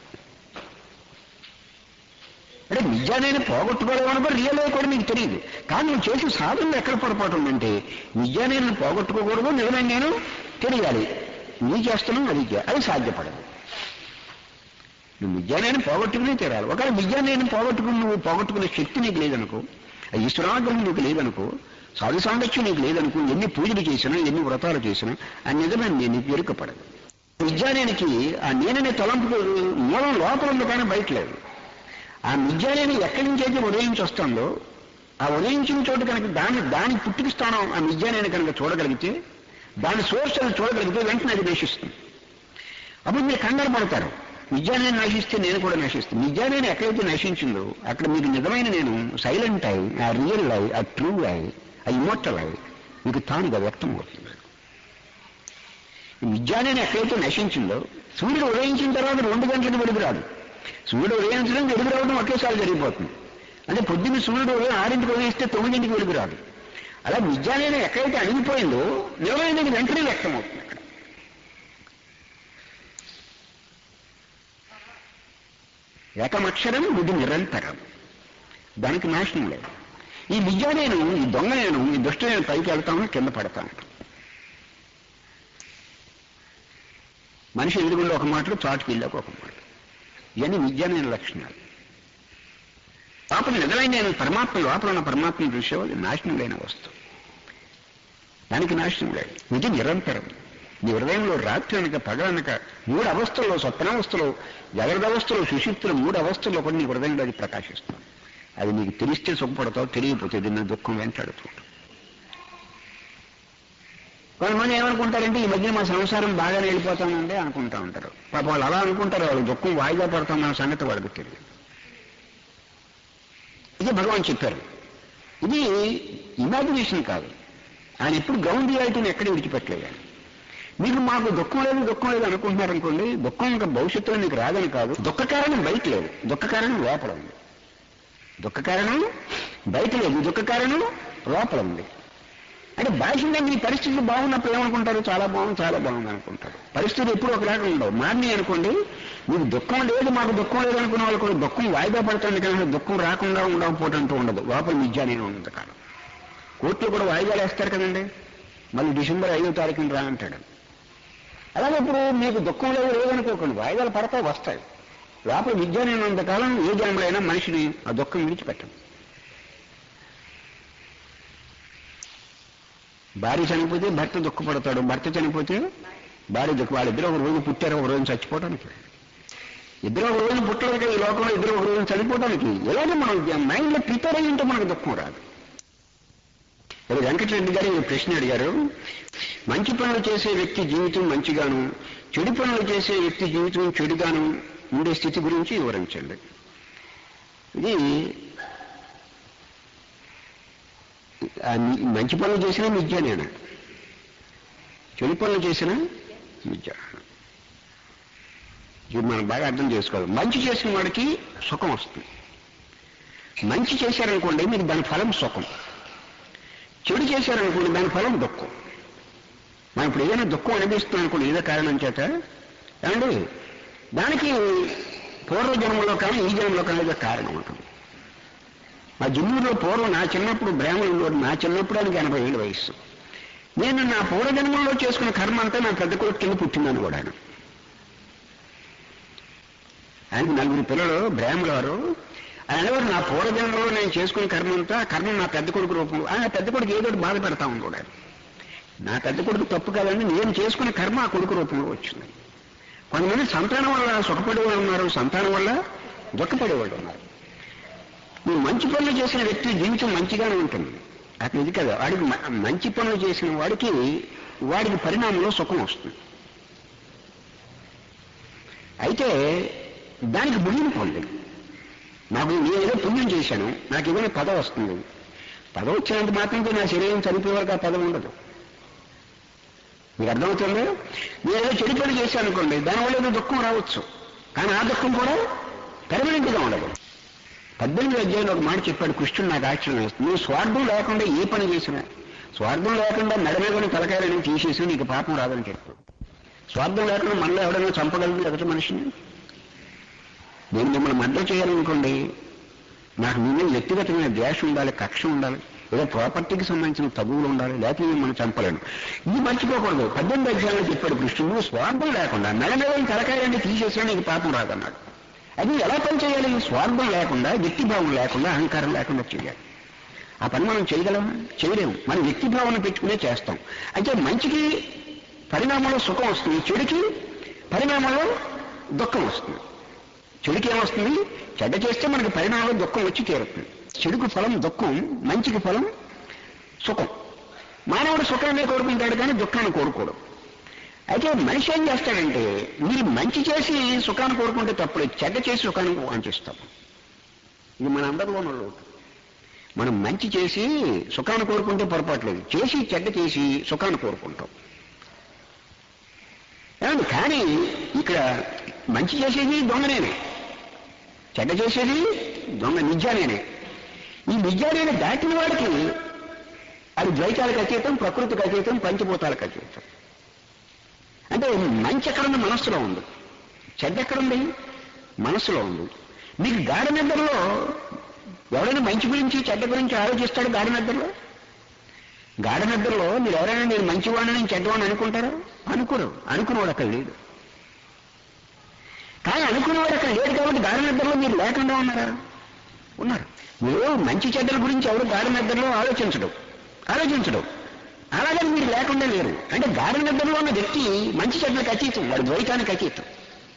అంటే నిజాన్ని పోగొట్టుకోవడం అనుకో రియల్ కూడా నీకు తెలియదు కానీ నువ్వు చేసే సాధనలో ఎక్కడ పొరపాటు ఉందంటే నిజాన్ని నేను పోగొట్టుకోకూడదు నిజమే నేను తెలియాలి నీ చేస్తున్నావు అది చే- అది సాధ్యపడదు నువ్వు నిజాన్ని పోగొట్టుకునే తీరాలి ఒకవేళ నిజాన్ని పోగొట్టుకుని నువ్వు పోగొట్టుకునే శక్తి నీకు లేదనుకో ఆ ఈశ్వరాగ్రహం నీకు లేదనుకో సాధు సాంగత్యం నీకు లేదనుకో ఎన్ని పూజలు చేసినా ఎన్ని వ్రతాలు చేసినా ఆ నిజమే నేను నీకు ఎరుకపడదు విద్యానేనికి ఆ నేననే తలంపు మూలం లోపల ఉంది కానీ బయట లేదు ఆ నిజాన్ని ఎక్కడి నుంచి అయితే ఉదయించి వస్తుందో ఆ ఉదయించిన చోటు కనుక దాని దాని పుట్టుక స్థానం ఆ నిజాన్ని కనుక చూడగలిగితే దాని సోర్స్ అని చూడగలిగితే వెంటనే అది నశిస్తుంది అప్పుడు మీరు కంగారు పడతారు నిజాన్ని నశిస్తే నేను కూడా నశిస్తాను నిజాన్ని ఎక్కడైతే నశించిందో అక్కడ మీకు నిజమైన నేను సైలెంట్ అయి ఆ రియల్ అయి ఆ ట్రూ అయి ఆ ఇమోటల్ అయి మీకు తానుగా వ్యక్తం అవుతుంది ఈ విజ్ఞానాన్ని ఎక్కడైతే నశించిందో సూర్యుడు ఉదయించిన తర్వాత రెండు గంటలకు వెలుగు రాదు సూర్యుడు ఉదయించడం వెలుగు రావడం ఒకేసారి జరిగిపోతుంది అంటే పొద్దున్న సూర్యుడు ఉదయం ఆరింటికి ఉదయిస్తే తొమ్మిదింటికి వెలుగు రాదు అలా విజ్ఞానం ఎక్కడైతే అణిగిపోయిందో నిలవైనది వెంటనే వ్యక్తం అవుతుంది అక్కడ ఏకమక్షరం ఇది నిరంతరం దానికి నాశనం లేదు ఈ విద్య నేను ఈ దొంగ నేను ఈ దుష్ట నేను పైకి వెళ్తాను కింద పడతాను మనిషి ఎదురుగుండా ఒక మాటలు చాటుకి వెళ్ళాక ఒక మాట ఇవన్నీ విద్యానైన లక్షణాలు లోపల నిజమైన నేను పరమాత్మ లోపల ఉన్న పరమాత్మను చూసేవా అది నాశనం లేని వస్తువు దానికి నాశనం లేదు ఇది నిరంతరం నీ హృదయంలో రాత్రి అనక పగలనక మూడు అవస్థల్లో స్వప్నావస్థలో జాగ్రత్త అవస్థలో సుశిప్తులు మూడు అవస్థల్లో కూడా నీ హృదయంలో అది ప్రకాశిస్తుంది అది నీకు తెలిస్తే సుఖపడతావు తెలియకపోతే ఇది నా దుఃఖం వెంటాడుతుంది కొంతమంది ఏమనుకుంటారంటే ఈ మధ్య మా సంసారం బాగానే వెళ్ళిపోతామండి అనుకుంటా ఉంటారు పాప వాళ్ళు అలా అనుకుంటారు వాళ్ళు దుఃఖం వాయిదా పడతాం అన్న సంగతి వాళ్ళకి తెలియదు ఇది భగవాన్ చెప్పారు ఇది ఇమాజినేషన్ కాదు ఆయన ఎప్పుడు గ్రౌండ్ రియాలిటీని ఎక్కడ విడిచిపెట్టలేదు ఆయన. మీకు మాకు దుఃఖం లేదు దుఃఖం లేదు అనుకుంటున్నారు అనుకోండి దుఃఖం ఇంకా భవిష్యత్తులో మీకు రాదని కాదు దుఃఖ కారణం బయట లేదు దుఃఖ కారణం లోపల ఉంది దుఃఖ కారణం బయట లేదు దుఃఖ కారణం లోపల ఉంది అంటే బాహ్యంగా మీ పరిస్థితులు బాగున్నప్పుడు ఏమనుకుంటారు చాలా బాగుంది చాలా బాగుంది అనుకుంటారు పరిస్థితులు ఎప్పుడు ఒకలాగా ఉండవు మారినాయి అనుకోండి మీకు దుఃఖం లేదు మాకు దుఃఖం లేదు అనుకున్న వాళ్ళు కూడా దుఃఖం వాయిదా పడుతుంది కానీ దుఃఖం రాకుండా ఉండకపోవటంటూ ఉండదు లోపల విద్య నేను ఉన్నంత కాలం కోర్టులు కూడా వాయిదాలు వేస్తారు కదండి మళ్ళీ డిసెంబర్ ఐదో తారీఖున రా అంటాడు అలాగే ఇప్పుడు మీకు దుఃఖం లేదు లేదనుకోకండి వాయిదాలు పడతాయి వస్తాయి లోపల విద్య నేను కాలం ఏ జన్మలైనా మనిషిని ఆ దుఃఖం విడిచిపెట్టం భార్య చనిపోతే భర్త దుఃఖపడతాడు భర్త చనిపోతే భార్య దుఃఖ వాళ్ళిద్దరు ఒక రోజు పుట్టారు ఒక రోజు చచ్చిపోవడానికి ఇద్దరు ఒక రోజు పుట్టలేదు ఈ లోకంలో ఇద్దరు ఒక రోజు చనిపోవడానికి ఇలాగే మనం మైండ్లో ప్రిపేర్ అయ్యి ఉంటే మనకు దుఃఖం రాదు ఇప్పుడు వెంకటరెడ్డి గారు ఈ ప్రశ్న అడిగారు మంచి పనులు చేసే వ్యక్తి జీవితం మంచిగాను చెడు పనులు చేసే వ్యక్తి జీవితం చెడుగాను ఉండే స్థితి గురించి వివరించండి ఇది ఆ ని- మంచి పనులు చేసినా మిథ్య నేను చెడు పనులు చేసినా మిథ్య ఇది మనం బాగా అర్థం చేసుకోవాలి మంచి చేసిన వాడికి సుఖం వస్తుంది మంచి చేశారనుకోండి మీకు దాని ఫలం సుఖం చెడు చేశారనుకోండి దాని ఫలం దుఃఖం మనం ఇప్పుడు ఏదైనా దుఃఖం అనిపిస్తున్నాం అనుకోండి ఏదో కారణం చేత ఏమండి దానికి పూర్వ జన్మలో కానీ ఈ జన్మలో కానీ ఏదో కారణం ఉంటుంది మా జమ్మూరులో పూర్వం నా చిన్నప్పుడు బ్రాహ్మణులు నా చిన్నప్పుడు ఆయనకి ఎనభై ఏళ్ళ వయస్సు నేను నా పూర్వజన్మలో చేసుకున్న కర్మ అంతా నా పెద్ద కొడుకు కింద పుట్టిందని కూడా ఆయన ఆయనకి నలుగురు పిల్లలు బ్రాహ్మణులు వారు ఆయన అనేవారు నా పూర్వజన్మలో నేను చేసుకున్న కర్మ అంతా ఆ కర్మ నా పెద్ద కొడుకు రూపంలో ఆయన పెద్ద కొడుకు ఏదో ఒకటి బాధ పెడతా ఉన్నాడు ఆయన నా పెద్ద కొడుకు తప్పు కాదండి నేను చేసుకున్న కర్మ ఆ కొడుకు రూపంలో వచ్చింది కొంతమంది సంతానం వల్ల సుఖపడేవాళ్ళు ఉన్నారు సంతానం వల్ల దుఃఖపడేవాళ్ళు ఉన్నారు నువ్వు మంచి పనులు చేసిన వ్యక్తి జీవితం మంచిగానే ఉంటుంది అక్కడ ఇది కదా వాడికి మ- మంచి పనులు చేసిన వాడికి వాడికి పరిణామంలో సుఖం వస్తుంది అయితే దానికి ముగింపు ఉంది నాకు నేను ఏదో పుణ్యం చేశాను నాకు ఏదైనా పదవి వస్తుంది పదవి వచ్చినంత మాత్రంతో నా శరీరం చనిపోయే వరకు ఆ పదవి ఉండదు మీకు అర్థమవుతుంది నేను ఏదో చెడు పని చేశాను అనుకోండి దానివల్ల ఏదో దుఃఖం రావచ్చు కానీ ఆ దుఃఖం కూడా పెర్మనెంట్గా ఉండదు పద్దెనిమిది అధ్యాయులు ఒక మాట చెప్పాడు కృష్ణుడు నాకు ఆశ్చర్యం వేస్తుంది నువ్వు స్వార్థం లేకుండా ఏ పని చేసినా స్వార్థం లేకుండా మెడమేదని తలకాయలని తీసేసి నీకు పాపం రాదని చెప్పాడు స్వార్థం లేకుండా మనలో ఎవడైనా చంపగలదు ఎదుటి మనిషిని నేను మిమ్మల్ని మద్దతు చేయాలనుకోండి నాకు మీ మీద వ్యక్తిగతమైన ద్వేషం ఉండాలి కక్ష ఉండాలి ఏదో ప్రాపర్టీకి సంబంధించిన తగువులు ఉండాలి లేకపోతే నేను మనం చంపలేను ఇది మర్చిపోకూడదు పద్దెనిమిది అధ్యాయంలో చెప్పాడు కృష్ణుడు నువ్వు స్వార్థం లేకుండా మెడమేదని తలకాయలని తీసేసినా నీకు పాపం రాదన్నాడు అది ఎలా పని చేయాలి స్వార్థం లేకుండా వ్యక్తిభావం లేకుండా అహంకారం లేకుండా చేయాలి ఆ పని మనం చేయగలమా చేయలేము మన వ్యక్తిభావాన్ని పెట్టుకునే చేస్తాం అయితే మంచికి పరిణామంలో సుఖం వస్తుంది చెడుకి పరిణామంలో దుఃఖం వస్తుంది చెడుకి ఏమొస్తుంది చెడ్డ చేస్తే మనకి పరిణామంలో దుఃఖం వచ్చి తీరుతుంది చెడుకు ఫలం దుఃఖం మంచికి ఫలం సుఖం మానవుడు సుఖాన్ని కోరుకుంటాడు కానీ దుఃఖాన్ని కోరుకోడు అయితే మనిషి ఏం చేస్తాడంటే మీరు మంచి చేసి సుఖాన్ని కోరుకుంటే తప్పులేదు చెడ్డ చేసి సుఖాన్ని వాంఛిస్తాం ఇది మన అందరిలో ఉన్న లోటు మనం మంచి చేసి సుఖాన్ని కోరుకుంటే పొరపాట్లేదు చేసి చెడ్డ చేసి సుఖాన్ని కోరుకుంటాం ఏమండి కానీ ఇక్కడ మంచి చేసేది దొంగనేనే చెడ్డ చేసేది దొంగ నిజానేనే ఈ నిజానేనే దాటిన వాడికి అది ద్వైతాలకు అతీతం ప్రకృతికి అతీతం పంచభూతాలకు అతీతం అంటే మంచి ఎక్కడుంది మనస్సులో ఉంది చెడ్డ ఎక్కడుంది మనస్సులో ఉంది మీకు గాఢ నిద్రలో ఎవరైనా మంచి గురించి చెడ్డ గురించి ఆలోచిస్తాడు గాఢ నిద్రలో గాఢ నిద్రలో మీరు ఎవరైనా నేను మంచివాడిని నేను చెడ్డవాడిని అనుకుంటారా అనుకోరు అనుకునేవాడు అక్కడ లేడు కానీ అనుకునేవాడు అక్కడ లేడు కాబట్టి గాఢ నిద్రలో మీరు లేకుండా ఉన్నారా ఉన్నారు మీరు మంచి చెడ్డల గురించి ఎవరు గాఢ నిద్రలో ఆలోచించడం ఆలోచించడం అలాగని మీరు లేకుండా లేరు అంటే గాఢ నిద్రలో ఉన్న వ్యక్తి మంచి చెడ్డలకు అతీతం వాడి ద్వైతానికి అతీతం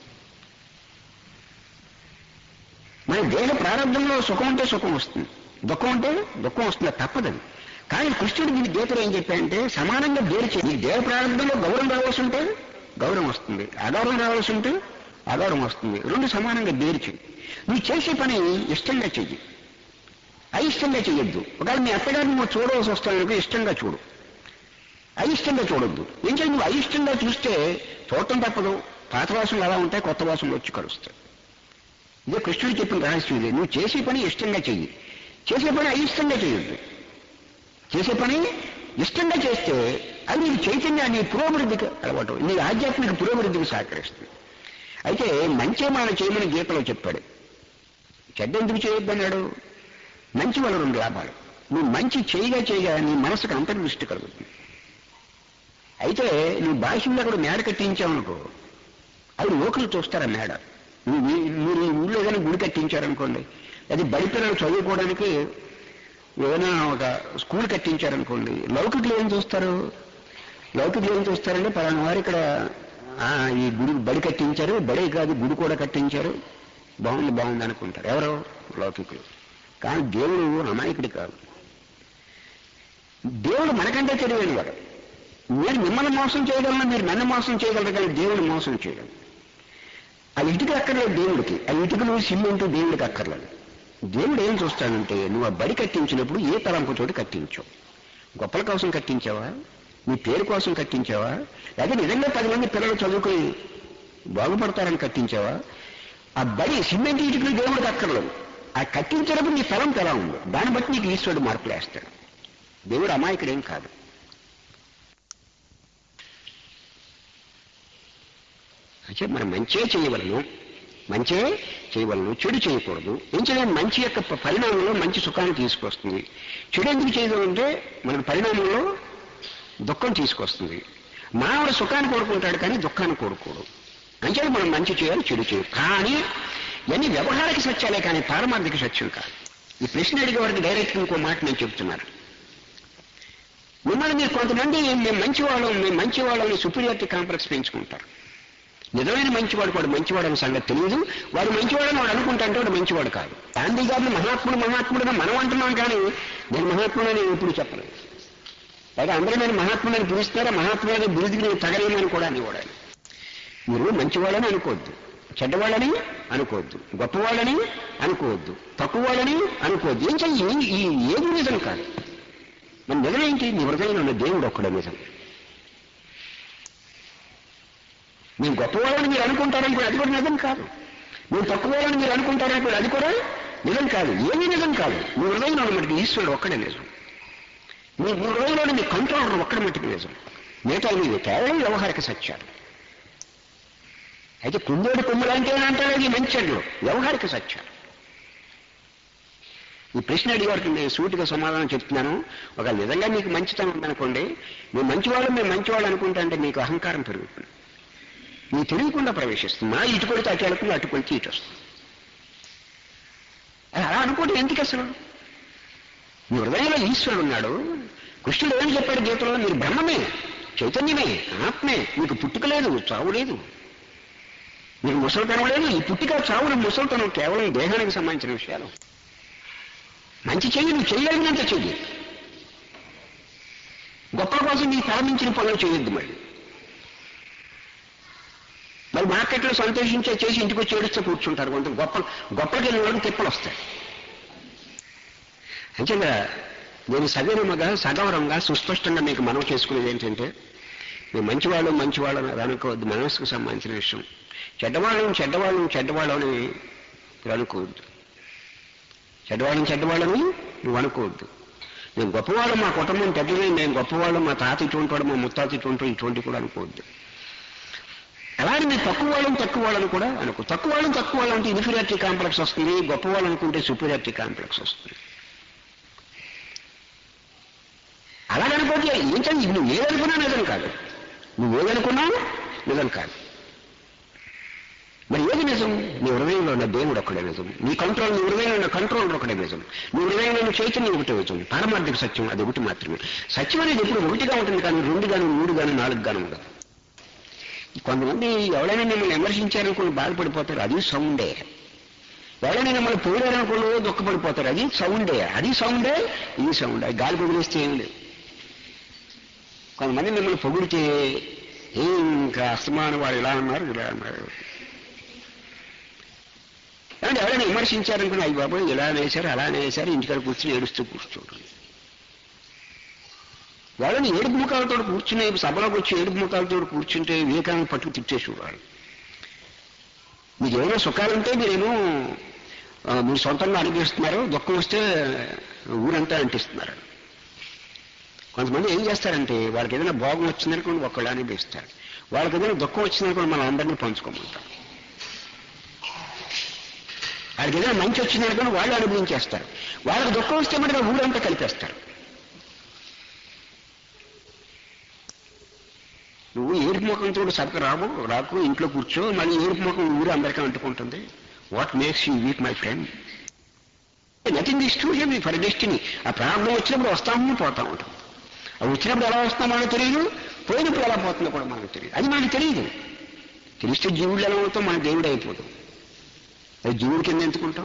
మన దేహ ప్రారంభంలో సుఖం ఉంటే సుఖం వస్తుంది దుఃఖం ఉంటే దుఃఖం వస్తుంది అది తప్పదని కానీ కృష్ణుడు మీ గీతలో ఏం చెప్పాయంటే సమానంగా దేర్చి నీ దేహ ప్రారంభంలో గౌరవం రావాల్సి ఉంటే గౌరవం వస్తుంది అగౌరవం రావాల్సి ఉంటే అగౌరవం వస్తుంది రెండు సమానంగా దేర్చి నువ్వు చేసే పని ఇష్టంగా చెయ్యి అయిష్టంగా చెయ్యొద్దు ఒకవేళ మీ అత్తగారిని నువ్వు చూడవలసి వస్తాను ఇష్టంగా చూడు అయిష్టంగా చూడొద్దు ఏం చేయాలి నువ్వు అయిష్టంగా చూస్తే చూడటం తప్పదు పాత వాసనలు అలా ఉంటాయి కొత్త వాసనలు వచ్చి కలుస్తాయి ఇదే కృష్ణుడు చెప్పిన రహస్యం ఇదే నువ్వు చేసే పని ఇష్టంగా చెయ్యి చేసే పని అయిష్టంగా చేయొద్దు చేసే పని ఇష్టంగా చేస్తే అది నీ చైతన్యాన్ని పురోభివృద్ధికి అలవాటు నీ ఆధ్యాత్మిక పురోభివృద్ధికి సహకరిస్తుంది అయితే మంచి మనం చేయమని గీతలో చెప్పాడు చెడ్డ ఎందుకు చేయొద్దన్నాడు మంచి వల్ల రెండు లాభాలు నువ్వు మంచి చేయగా చేయగా నీ మనసుకు అంతర్దృష్టి కలుగుతుంది అయితే నువ్వు బాహ్యంలో అక్కడ మేడ కట్టించావనుకో అది లోకలు చూస్తారా మేడ నువ్వు మీ- మీరు ఈ ఊళ్ళో ఏదైనా గుడి కట్టించారనుకోండి అది బడి పిల్లలు చదువుకోవడానికి ఏదైనా ఒక స్కూల్ కట్టించారనుకోండి లౌకికులు ఏం చూస్తారు లౌకికులు ఏం చూస్తారంటే పలానా వారు ఇక్కడ ఆ, ఈ గుడి బడి కట్టించారు బడే కాదు గుడి కూడా కట్టించారు బాగుంది బాగుంది అనుకుంటారు ఎవరు లౌకికులు కానీ దేవుడు అమాయకుడు కాదు దేవుడు మనకంటే తెలివైన వాడు నేను మిమ్మల్ని మోసం చేయగలను మీరు నన్ను మోసం చేయగలరు కానీ దేవుడు మోసం చేయగలరు అది ఇటుక అక్కర్లేదు దేవుడికి అది ఇటుకలు సిమెంట్ దేవుడికి అక్కర్లేదు దేవుడు ఏం చూస్తాడంటే నువ్వు ఆ బడి కట్టించినప్పుడు ఏ తలంపు చోటు కట్టించావు గొప్పల కోసం కట్టించావా నీ పేరు కోసం కట్టించావా లేదా నిజంగా పది మంది పిల్లలు చదువుకుని బాగుపడతారని కట్టించావా ఆ బడి సిమెంట్ ఇటుకలు దేవుడికి అక్కర్లేదు ఆ కట్టించినప్పుడు నీ ఫలం ఎలా ఉంది దాన్ని బట్టి నీకు ఈశ్వరుడు మార్పులు వేస్తాడు దేవుడు అమాయకుడేం కాదు అంటే మనం మంచే చేయవలను మంచే చేయవలను చెడు చేయకూడదు ఎందుకంటే మంచి యొక్క ప- పరిణామంలో మంచి సుఖాన్ని తీసుకొస్తుంది చెడు ఎందుకు చేయదు అంటే మన పరిణామంలో దుఃఖం తీసుకొస్తుంది మానవుడు సుఖాన్ని కోరుకుంటాడు కానీ దుఃఖాన్ని కోరుకోడు అంటే మనం మంచి చేయాలి చెడు చేయాలి కానీ ఇవన్నీ వ్యవహారిక సత్యాలే కానీ పారమార్థిక సత్యం కాదు ఈ ప్రశ్న అడిగే వారికి డైరెక్ట్ ఇంకో మాట నేను చెప్తున్నాను మిమ్మల్ని మీరు కొంతమంది మేము మంచివాళ్ళం మేము మంచివాళ్ళని సుపీరియారిటీ కాంప్లెక్స్ పెంచుకుంటారు నిజమైన మంచివాడు వాడు మంచివాడు అనే సంగతి తెలియదు వాడు మంచివాడని వాడు అనుకుంటాంటే వాడు మంచివాడు కాదు గాంధీ గారిని మహాత్ముడు మహాత్ముడుగా మనం అంటున్నాం కానీ నేను మహాత్ముడని ఎప్పుడు చెప్పలేదు లేదా అందరూ నేను మహాత్ముడని పిలుస్తారా మహాత్ముడని బిరుదుకి నేను తగలేమని కూడా అనేవాడు ఆయన. మీరు మంచివాళ్ళని అనుకోవద్దు చెడ్డవాళ్ళని అనుకోవద్దు గొప్పవాళ్ళని అనుకోవద్దు తక్కువ వాళ్ళని అనుకోవద్దు ఏం చెయ్యి ఈ ఏది నిజం కాదు మన నిజమేంటి నీ హృదయంలో ఉన్న దేవుడు ఒక్కడే నిజం మేము గొప్పవాళ్ళని మీరు అనుకుంటారని కూడా అది కూడా నిజం కాదు మేము తక్కువవాళ్ళని మీరు అనుకుంటారని కూడా అది కూడా నిజం కాదు ఏమీ నిజం కాదు మీ హృదయంలో ఉన్న మటుకు ఈశ్వరుడు ఒక్కడే నిజం మీ మీ హృదయంలో మీ కంట్రోలర్ ఒక్కడి మటుకు నిజం మిగతా మీది కేవలం వ్యవహారిక సత్యాలు అయితే కుందేడు కొమ్ములంటే అంటారు అది మంచంలో వ్యవహారిక సత్యాలు ఈ ప్రశ్న అడిగేవారికి నేను సూటిగా సమాధానం చెప్తున్నాను ఒక నిజంగా మీకు మంచితనం ఉందనుకోండి మేము మంచివాళ్ళు మేము మంచివాళ్ళు అనుకుంటా అంటే మీకు అహంకారం పెరుగుతుంది నీకు తెలియకుండా ప్రవేశిస్తుంది మా ఇటు కొడితే అటు వెళ్తుంది అటు కొడితే ఇటు వస్తుంది అది అలా అనుకోండి ఎందుకు అసలు మీ హృదయంలో ఈశ్వరుడు ఉన్నాడు కృష్ణుడు ఏం చెప్పాడు గీతలో మీరు బ్రహ్మమే చైతన్యమే ఆత్మే మీకు పుట్టుక లేదు చావు లేదు మీకు ముసలితనం లేదు ఈ పుట్టిక చావులు ముసలితనం కేవలం దేహానికి సంబంధించిన విషయాలు మంచి చెయ్యి నువ్వు చేయగలిగినంత చెయ్యి గొప్పల కోసం నీకు ప్రారంభించిన పనులు చేయొద్దు మళ్ళీ మరి మార్కెట్లో సంతోషించే చేసి ఇంటికి వచ్చి ఏడుస్తూ కూర్చుంటారు కొంత గొప్ప గొప్పకి వెళ్ళిన వాళ్ళకి తిప్పలు వస్తాయి అంతేగా నేను సవినముగా సగౌరవంగా సుస్పష్టంగా మీకు మనం చేసుకునేది ఏంటంటే మేము మంచివాళ్ళు మంచివాళ్ళు అని అనుకోవద్దు మనస్సుకు సంబంధించిన విషయం చెడ్డవాళ్ళని చెడ్డవాళ్ళని చెడ్డవాళ్ళని మీరు అనుకోవద్దు చెడ్డవాళ్ళని చెడ్డవాళ్ళని నువ్వు అనుకోవద్దు నేను గొప్పవాళ్ళు మా కుటుంబం పెద్దది నేను గొప్పవాళ్ళు మా తాత ఇటువంటి వాడు మా ముత్తాత ఇటువంటి వాడు ఇటువంటి కూడా అనుకోవద్దు అలాగే మీరు తక్కువ వాళ్ళని తక్కువ వాళ్ళని కూడా అనుకో తక్కువ వాళ్ళని తక్కువ వాళ్ళు అంటే ఇన్ఫీరియారిటీ కాంప్లెక్స్ వస్తుంది గొప్ప వాళ్ళు అనుకుంటే సుపీరియారిటీ కాంప్లెక్స్ వస్తుంది అలాగనుకోతే ఏంటంటే నువ్వు ఏదనుకున్నా నిజం కాదు నువ్వు ఏదనుకున్నా నిజం కాదు మరి ఏది నిజం నీ హృదయంలో ఉన్న దేవుడు ఒక్కడే నిజం నీ కంట్రోల్ నీ హృదయంలో ఉన్న కంట్రోల్ ఒకటే నిజం నీ హృదయంలో ఉన్న చైతన్యం ఒకటే నిజం పారమార్థిక సత్యం అది ఒకటి మాత్రమే సత్యం అనేది ఎప్పుడు ఒకటిగా ఉంటుంది కానీ రెండు గాను మూడు గాను నాలుగు గాను ఉండదు కొంతమంది ఎవరైనా మిమ్మల్ని విమర్శించారనుకుని బాధపడిపోతారు అది సౌండే ఎవరైనా మిమ్మల్ని పొగిడారనుకుని దుఃఖపడిపోతారు అది సౌండే అది సౌండే ఇది సౌండే గాలి పొగిలిస్తే ఏం లేదు కొంతమంది మిమ్మల్ని పొగిడితే ఏం ఇంకా అస్తమాన వారు ఇలా అన్నారు ఇలా అన్నారు ఏమంటే ఎవరైనా విమర్శించారనుకుని అయ్యి బాబు ఇలా వేశారు అలా వేశారు ఇంటికాడ కూర్చుని ఏడుస్తూ కూర్చోడు వాళ్ళని ఏడుపు ముఖాలతో కూర్చుని సభలోకి వచ్చి ఏడుపు ముఖాలతో కూర్చుంటే వివేకానంద పట్టుకు తిట్టేసేవాడు మీకు ఏమైనా సుఖాలుంటే మీరేమో ఆ, మీరు సొంతంగా అనిపిస్తున్నారు దుఃఖం వస్తే ఊరంతా అంటిస్తున్నారు కొంతమంది ఏం చేస్తారంటే వాళ్ళకి ఏదైనా భోగం వచ్చిందనుకోండి ఒకళ్ళు అనిపిస్తారు వాళ్ళకి ఏదైనా దుఃఖం వచ్చిందనుకోండి మనం అందరినీ పంచుకోమంటాం వాళ్ళకి ఏదైనా మంచి వచ్చిందనుకోండి వాళ్ళు అనుభవించేస్తారు వాళ్ళకి దుఃఖం వస్తే మరి ఊరంతా కలిపేస్తారు నువ్వు ఏడుపు ముఖంతో సభకు రావు రాకు ఇంట్లో కూర్చో మళ్ళీ ఏడుపు ముఖం ఊరు అందరికీ అంటుకుంటుంది what makes you weak my friend nothing is to me for destiny ఆ ప్రారంభం వచ్చినప్పుడు వస్తాము పోతా ఉంటాం అవి వచ్చినప్పుడు ఎలా వస్తామో మనకు తెలియదు పోయినప్పుడు ఎలా పోతుందో కూడా మనకు తెలియదు అది మనకు తెలియదు తెలిస్తే జీవుడు ఎలా అవుతాం మన దేవుడు అయిపోతాం అది జీవుడి కింద ఎంచుకుంటాం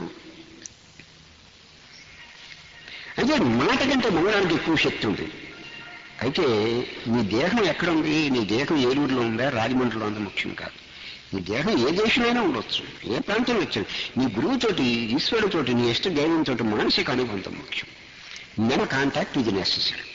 అయితే మాట కంటే మౌనానికి ఎక్కువ శక్తి ఉంది అయితే నీ దేహం ఎక్కడుంది నీ దేహం ఏలూరులో ఉందా రాజమండ్రిలో ఉందా ముఖ్యం కాదు నీ దేహం ఏ దేశమైనా ఉండొచ్చు ఏ ప్రాంతం వచ్చాను నీ గురువుతోటి ఈశ్వరుడితోటి నీ ఇష్ట దైవంతో మానసిక అనుబంధం ముఖ్యం మన కాంటాక్ట్ ఇది నెసెసరీ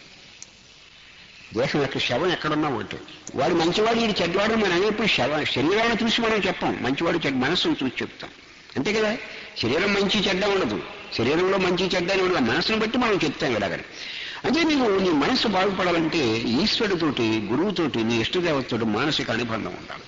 దేశం యొక్క శవం ఎక్కడున్నా ఒకటి వాడు మంచివాడు ఇది చెడ్డవాడు మనం అనేప్పుడు శవ శరీరాన్ని చూసి మనం చెప్పాం మంచివాడు చెడ్డ మనస్సును చూసి చెప్తాం అంతే కదా శరీరం మంచి చెడ్డ ఉండదు శరీరంలో మంచి చెడ్డ అని ఉండదు మనసును బట్టి మనం చెప్తాం ఇలాగని అంటే నీవు నీ మనసు బాగుపడాలంటే ఈశ్వరుడితోటి గురువుతోటి నీ ఇష్టదేవతతోటి మానసిక అనుబంధం ఉండాలి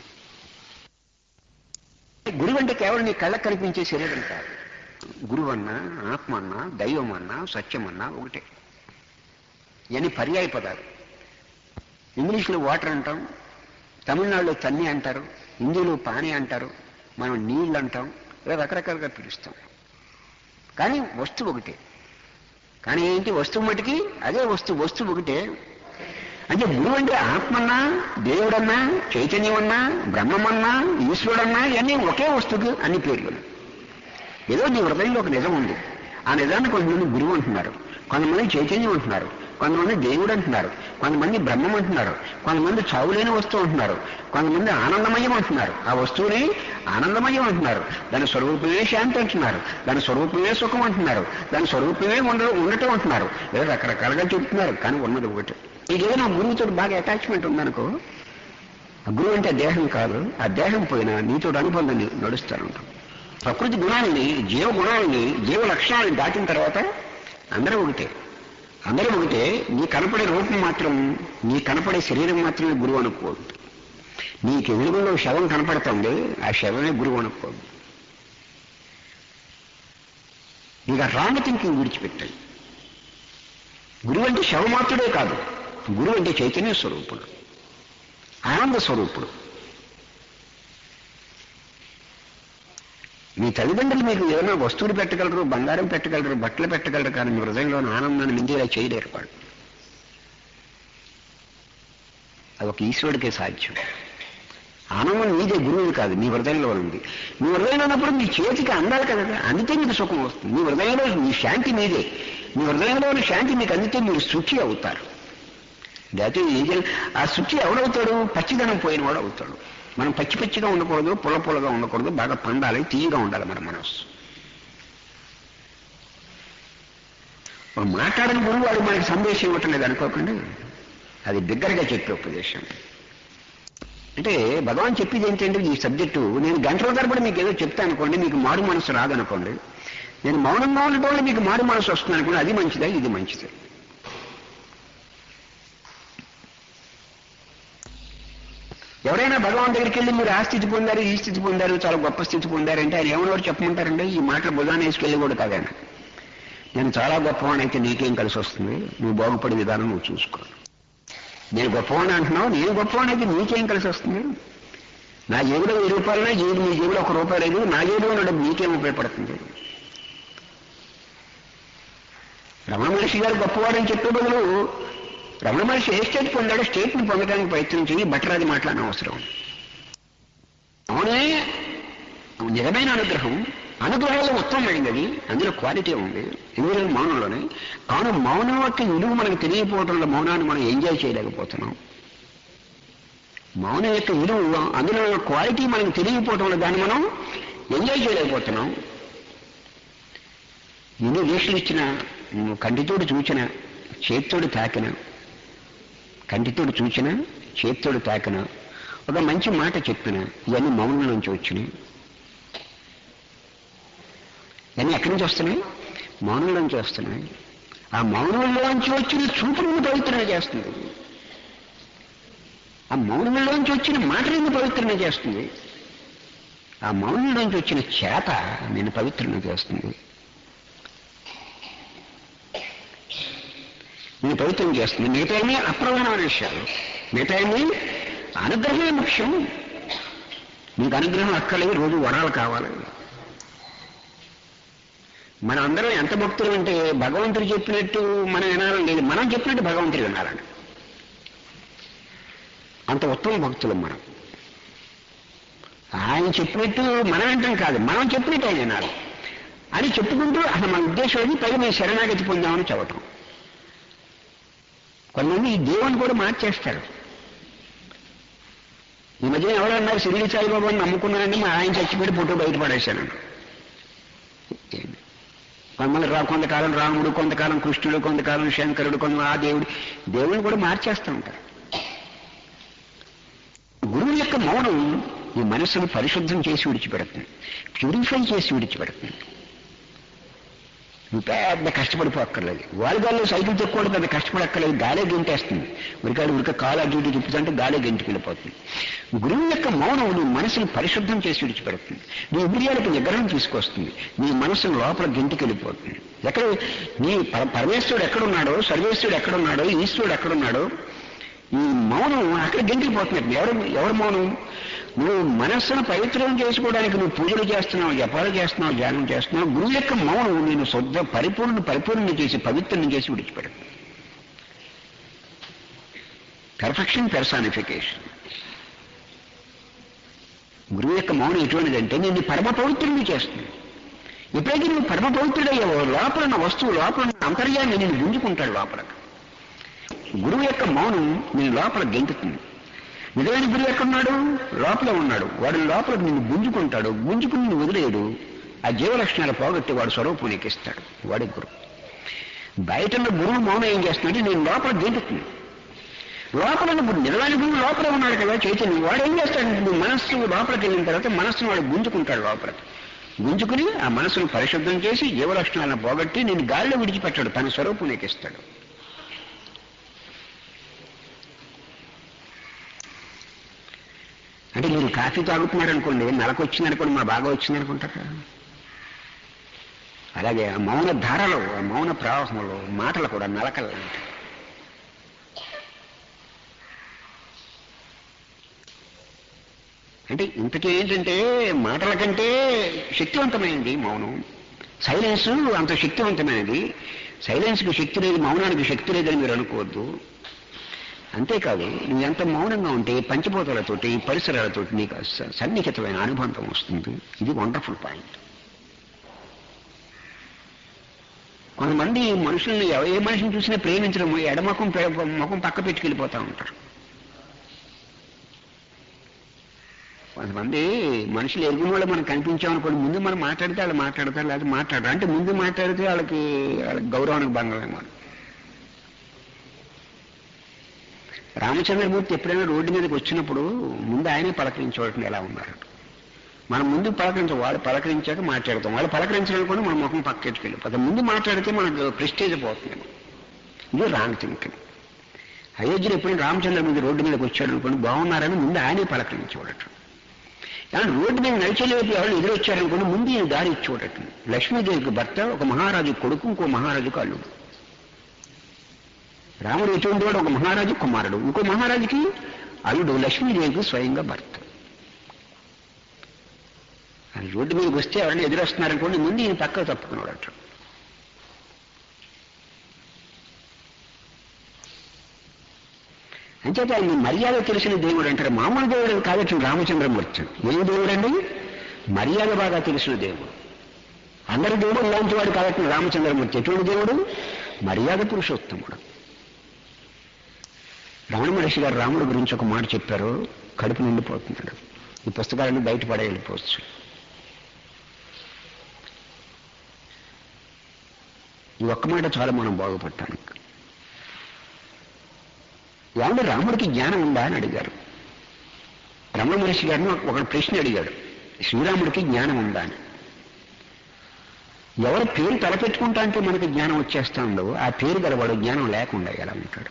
గురువు అంటే కేవలం నీ కళ్ళకు కనిపించే శరీరం కాదు గురువు అన్నా ఆత్మ అన్నా దైవం అన్నా సత్యం అన్నా ఒకటే ఇవన్నీ పర్యాయ పదాలు ఇంగ్లీష్లో వాటర్ అంటాం తమిళనాడులో తన్ని అంటారు హిందీలో పానీ అంటారు మనం నీళ్ళు అంటాం ఇలా రకరకాలుగా పిలుస్తాం కానీ వస్తువు ఒకటే కానీ ఏంటి వస్తువు మటుకి అదే వస్తువు వస్తువు ఒకటే అంటే గురువు అంటే ఆత్మన్నా దేవుడన్నా చైతన్యమన్నా బ్రహ్మమన్నా ఈశ్వరుడన్నా ఇవన్నీ ఒకే వస్తువుకి అన్ని పేర్లు ఏదో నీ హృదయంలో ఒక నిజం ఉంది ఆ నిజాన్ని కొంతమంది గురువు అంటున్నారు కొంతమంది చైతన్యం అంటున్నారు కొంతమంది దేవుడు అంటున్నారు కొంతమంది బ్రహ్మం అంటున్నారు కొంతమంది చావులేని వస్తువు అంటున్నారు కొంతమంది ఆనందమయం అంటున్నారు ఆ వస్తువుని ఆనందమయం అంటున్నారు దాని స్వరూపమే శాంతి అంటున్నారు దాని స్వరూపమే సుఖం అంటున్నారు దాని స్వరూపమే ఉండ ఉండటం అంటున్నారు ఏదో రకరకాలుగా చెప్తున్నారు కానీ ఉన్నది ఒకటి నీకు ఏదైనా గురువుతో బాగా అటాచ్మెంట్ ఉందనుకో ఆ గురువు అంటే దేహం కాదు ఆ దేహం పోయినా నీతో అనుబంధం నడుస్తూ ఉంటాం ప్రకృతి గుణాలని జీవ గుణాలని జీవ లక్షణాలను దాటిన తర్వాత అందరూ ఒకటే అందరూ ఒకటే నీ కనపడే రూపం మాత్రం నీ కనపడే శరీరం మాత్రమే గురువు అనుకోదు నీకు ఎదురుగులో శవం కనపడుతుంది ఆ శవమే గురువు అనుకోదు నీకు ఆ రాంగ్ థింకింగ్ విడిచిపెట్టాయి గురువు అంటే శవమాత్రుడే కాదు గురువు అంటే చైతన్య స్వరూపుడు ఆనంద స్వరూపుడు మీ తల్లిదండ్రులు మీకు ఏమైనా వస్తువులు పెట్టగలరు బంగారం పెట్టగలరు బట్టలు పెట్టగలరు కానీ మీ హృదయంలోని ఆనందాన్ని మిందేలా చేయలేరు వాళ్ళు అది ఒక ఈశ్వరుడికే సాధ్యం ఆనందం నీదే గురువు కాదు నీ హృదయంలో ఉంది నీ హృదయంలో ఉన్నప్పుడు నీ చేతికి అందాలి కదా అందితే మీకు సుఖం వస్తుంది నీ హృదయంలో నీ శాంతి మీదే నీ హృదయంలోని శాంతి మీకు అందితే మీరు శుచి అవుతారు లేకపోతే ఏదైనా ఆ శుచి ఎవడవుతాడు పచ్చిదనం పోయిన వాడు అవుతాడు మనం పచ్చి పచ్చిగా ఉండకూడదు పుల్ల పుల్లగా ఉండకూడదు బాగా పండాలి తీయగా ఉండాలి మన మనస్సు ఇప్పుడు మాట్లాడని గురువు వాడు మనకి సందేశం ఇవ్వటం లేదు అనుకోకండి అది బిగ్గరగా చెప్పే ఉపదేశం అంటే భగవాన్ చెప్పేది ఏంటంటే ఈ సబ్జెక్టు నేను గంటల తరబడి మీకు ఏదో చెప్తాను అనుకోండి మీకు మారు మనసు రాదనుకోండి నేను మౌనంగా ఉండటం వల్ల మీకు మారు మనసు వస్తుంది అనుకోండి అది మంచిదా ఇది మంచిదే ఎవరైనా భగవాన్ దగ్గరికి వెళ్ళి మీరు ఆ స్థితి పొందారు ఈ స్థితి పొందారు చాలా గొప్ప స్థితి పొందారంటే ఆయన ఏమన్నా చెప్పమంటారండి ఈ మాటలు బుధాన్ని వేసుకెళ్ళి కూడా కాదండి నేను చాలా గొప్పవాడిని అయితే నీకేం కలిసి వస్తుంది నువ్వు బాగుపడే విధానం నువ్వు చూసుకో నేను గొప్పవాడిని అంటున్నావు నేను గొప్పవాడిని అయితే నీకేం కలిసి వస్తుంది నా జేబులో వెయ్యి రూపాయలనే జేబు నీ జేబులో ఒక రూపాయి లేదు నా జేబులో ఉన్న డబ్బు నీకేం ఉపయోగపడుతుంది రమణ మహర్షి గారు గొప్పవాడని చెప్పే బదులు రమణ మహర్షి ఏ స్టేట్ పొందాడో స్టేట్ని పొందడానికి ప్రయత్నించి బట్టరాది మాట్లాడిన అవసరం అవునే నిజమైన అనుగ్రహం అనుగ్రహాలు ఉత్తమమైనది అది అందులో క్వాలిటీ ఉంది ఇందులో మౌనంలోనే కాను మౌనం యొక్క విలువ మనకు తెలియకపోవడంలో మౌనాన్ని మనం ఎంజాయ్ చేయలేకపోతున్నాం మౌనం యొక్క విలువ అందులో ఉన్న క్వాలిటీ మనకు తెలియకపోవడంలో దాన్ని మనం ఎంజాయ్ చేయలేకపోతున్నాం ఎన్ని వీక్షలు ఇచ్చిన కంటితోడు చూచిన చేత్తోడు తాకిన కంటితోడు చూచిన చేత్తోడు తాకిన ఒక మంచి మాట చెప్పిన ఇవన్నీ మౌనం నుంచి వచ్చినాయి ఇవన్నీ ఎక్కడి నుంచి వస్తున్నాయి మౌనంలోంచి వస్తున్నాయి ఆ మౌనంలోంచి వచ్చిన చూపు నిన్ను పవిత్రంగా చేస్తుంది ఆ మౌనంలోంచి వచ్చిన మాట నిన్ను పవిత్రంగా చేస్తుంది ఆ మౌనంలోంచి వచ్చిన చేత నిన్ను పవిత్రంగా చేస్తుంది నేను పవిత్రం చేస్తుంది మిగతా అప్రధానమైన విషయాలు మిగతా అనుగ్రహమే ముఖ్యం నీకు అనుగ్రహం అక్కర్లేదు రోజు వరాలు కావాలి మన అందరం ఎంత భక్తులు అంటే భగవంతుడు చెప్పినట్టు మనం వినాలని లేదు మనం చెప్పినట్టు భగవంతుడు వినాలని అంత ఉత్తమ భక్తులు మనం ఆయన చెప్పినట్టు మనం వింటాం కాదు మనం చెప్పినట్టు ఆయన వినాలి అని చెప్పుకుంటూ అసలు మన ఉద్దేశం అది పైగా మేము శరణాగతి పొందామని చెప్పటం కొంతమంది ఈ దేవుని కూడా మార్చేస్తారు ఈ మధ్య ఎవరు అన్నారు సిరిడి సాయిబాబాని నమ్ముకున్నానండి మా ఆయన చచ్చిపోయి ఫోటో బయటపడేశాను మమ్మల్ని రా కొంతకాలం రాముడు కొంతకాలం కృష్ణుడు కొంతకాలం శంకరుడు కొంత ఆ దేవుడు దేవుని కూడా మార్చేస్తూ ఉంటారు గురువు యొక్క మౌనం ఈ మనస్సును పరిశుద్ధం చేసి విడిచిపెడుతుంది ప్యూరిఫై చేసి విడిచిపెడుతుంది నువ్వు పెద్ద కష్టపడిపోక్కర్లేదు వాలిబాల్లో సైకిల్ తొక్కోవడం పెద్ద కష్టపడక్కర్లేదు గాలే గెంటేస్తుంది ఉరికాడు ఉరిక కాలు అటు ఇటు తిప్పుతుంటే గాలే గెంటుకు వెళ్ళిపోతుంది గురువు యొక్క మౌనం నీ మనసును పరిశుద్ధం చేసి విడిచిపెడుతుంది నీ ఇంద్రియాలకు నిగ్రహం తీసుకొస్తుంది నీ మనసును లోపల గెంటుకు వెళ్ళిపోతుంది ఎక్కడ నీ పర- పరమేశ్వరుడు ఎక్కడున్నాడో సర్వేశ్వరుడు ఎక్కడున్నాడో ఈశ్వరుడు ఎక్కడున్నాడో ఈ మౌనం అక్కడ గెంటిపోతున్నట్టు ఎవరు ఎవరు మౌనం నువ్వు మనస్సును పవిత్రం చేసుకోవడానికి నువ్వు పూజలు చేస్తున్నావు జపాలు చేస్తున్నావు ధ్యానం చేస్తున్నావు గురువు యొక్క మౌనం నేను శుద్ధ పరిపూర్ణ పరిపూర్ణ చేసి పవిత్రం చేసి విడిచిపెడు పర్ఫెక్షన్ పెర్సానిఫికేషన్ గురువు యొక్క మౌనం ఎటువంటిదంటే నేను పరమ పవిత్రుని చేస్తుంది ఎప్పుడైతే నువ్వు పరమ పవిత్రుడయ్యావో లోపల ఉన్న వస్తువు లోపల ఉన్న అంతర్యాన్ని నేను గుంజుకుంటాడు లోపలకు గురువు యొక్క మౌనం నేను లోపల గెంతుతుంది నిజమైన గురువు ఎక్కడున్నాడు లోపల ఉన్నాడు వాడు లోపల నిన్ను గుంజుకుంటాడు గుంజుకుని నిన్ను వదిలేయడు ఆ జీవలక్షణాలు పోగొట్టి వాడు స్వరూపం నీకు ఇస్తాడు వాడి గురువు బయట ఉన్న గురువు మౌనం ఏం చేస్తున్నాడంటే నేను లోపల గెంతుతుంది లోపల ఉన్న గురువు నిజమైన గురువు లోపల ఉన్నాడు కదా చైతన్యం వాడు ఏం చేస్తాడు నువ్వు మనస్సు లోపలికి వెళ్ళిన తర్వాత మనస్సును వాడు గుంజుకుంటాడు లోపలికి గుంజుకుని ఆ మనసును పరిశుద్ధం చేసి జీవలక్షణాలను పోగొట్టి నేను గాలిలో విడిచిపెట్టాడు తన స్వరూపం నీకు ఇస్తాడు అంటే మీరు కాఫీ తాగుతున్నారనుకోండి నెలకు వచ్చిందనుకోండి మా బాగా వచ్చిందనుకుంటారా అలాగే ఆ మౌన ధారలో ఆ మౌన ప్రవాహంలో మాటలు కూడా నలకలు లాంటివి. అంటే ఇంతకీ ఏంటంటే మాటల కంటే శక్తివంతమైనది మౌనం సైలెన్స్ అంత శక్తివంతమైనది సైలెన్స్కి శక్తి లేదు మౌనానికి శక్తి లేదని మీరు అనుకోవద్దు అంతేకాదు నువ్వు ఎంత మౌనంగా ఉంటే పంచభూతాలతోటి పరిసరాలతోటి నీకు స- సన్నిహితమైన అనుబంధం వస్తుంది ఇది వండర్ఫుల్ పాయింట్ కొంతమంది మనుషుల్ని ఎవ- ఏ మనిషిని చూసినా ప్రేమించడం ఎడమకం పె- ముఖం పక్క పెట్టుకెళ్ళిపోతూ ఉంటారు కొంతమంది మనుషులు ఎరుగున వాళ్ళు మనకు కనిపించామనుకోండి ముందు మనం మాట్లాడితే వాళ్ళు మాట్లాడతారు లేదా మాట్లాడరు అంటే ముందు మాట్లాడితే వాళ్ళకి వాళ్ళకి గౌరవానికి భంగమేమో రామచంద్రమూర్తి ఎప్పుడైనా రోడ్డు మీదకి వచ్చినప్పుడు ముందు ఆయనే పలకరించవలసిన ఎలా ఉన్నారు మనం ముందు పలకరించ వాళ్ళు పలకరించాక మాట్లాడతాం వాళ్ళు పలకరించాలనుకోండి మన ముఖం పక్కకి వెళ్ళిపోతాం ముందు మాట్లాడితే మనకు ప్రెస్టేజ్ పోతుంది ఇది రాంగ్ థింకింగ్ అయోధ్యలో ఎప్పుడైనా రామచంద్రమూర్తి రోడ్డు మీదకి వచ్చాడు అనుకోండి బాగున్నారని ముందు ఆయనే పలకరించవడటం కానీ రోడ్డు మీద నడిచేలేపు ఎవరు ఎదురొచ్చారనుకోండి ముందు ఈయన దారి ఇచ్చి చూడటం లక్ష్మీదేవికి భర్త ఒక మహారాజు కొడుకు ఇంకో మహారాజుకు అల్లుడు రాముడు ఎటువంటి వాడు ఒక మహారాజు కుమారుడు ఇంకో మహారాజుకి అల్లుడు లక్ష్మీదేవికి స్వయంగా భర్త ఆయన రోడ్డు మీదకి వస్తే ఎవరైనా ఎదురొస్తున్నారనుకోండి ముందు ఈయన పక్కకు తప్పుకున్నాడట అంచేత ఆయన మర్యాద తెలిసిన దేవుడు అంటారు మామూలు దేవుడు కావచ్చు రామచంద్రమూర్తి ఏ దేవుడు అండి మర్యాద బాగా తెలిసిన దేవుడు అందరి దేవుడు లాంటి వాడు కాబట్టి రామచంద్రమూర్తి ఎటువంటి దేవుడు మర్యాద పురుషోత్తముడు రమణ మహర్షి గారు రాముడి గురించి ఒక మాట చెప్పారు కడుపు నిండిపోతున్నాడు ఈ పుస్తకాలను బయటపడే వెళ్ళిపోవచ్చు ఈ ఒక్క మాట చాలా మనం బాగుపడటానికి ఏమంటే రాముడికి జ్ఞానం ఉందా అని అడిగారు రమణ మహర్షి గారిని ఒక- ఒక ప్రశ్న అడిగాడు శ్రీరాముడికి జ్ఞానం ఉందా అని ఎవరి పేరు తలపెట్టుకుంటా అంటే మనకి జ్ఞానం వచ్చేస్తుందో ఆ పేరు గలవాడు జ్ఞానం లేకుండా ఎలా ఉంటాడు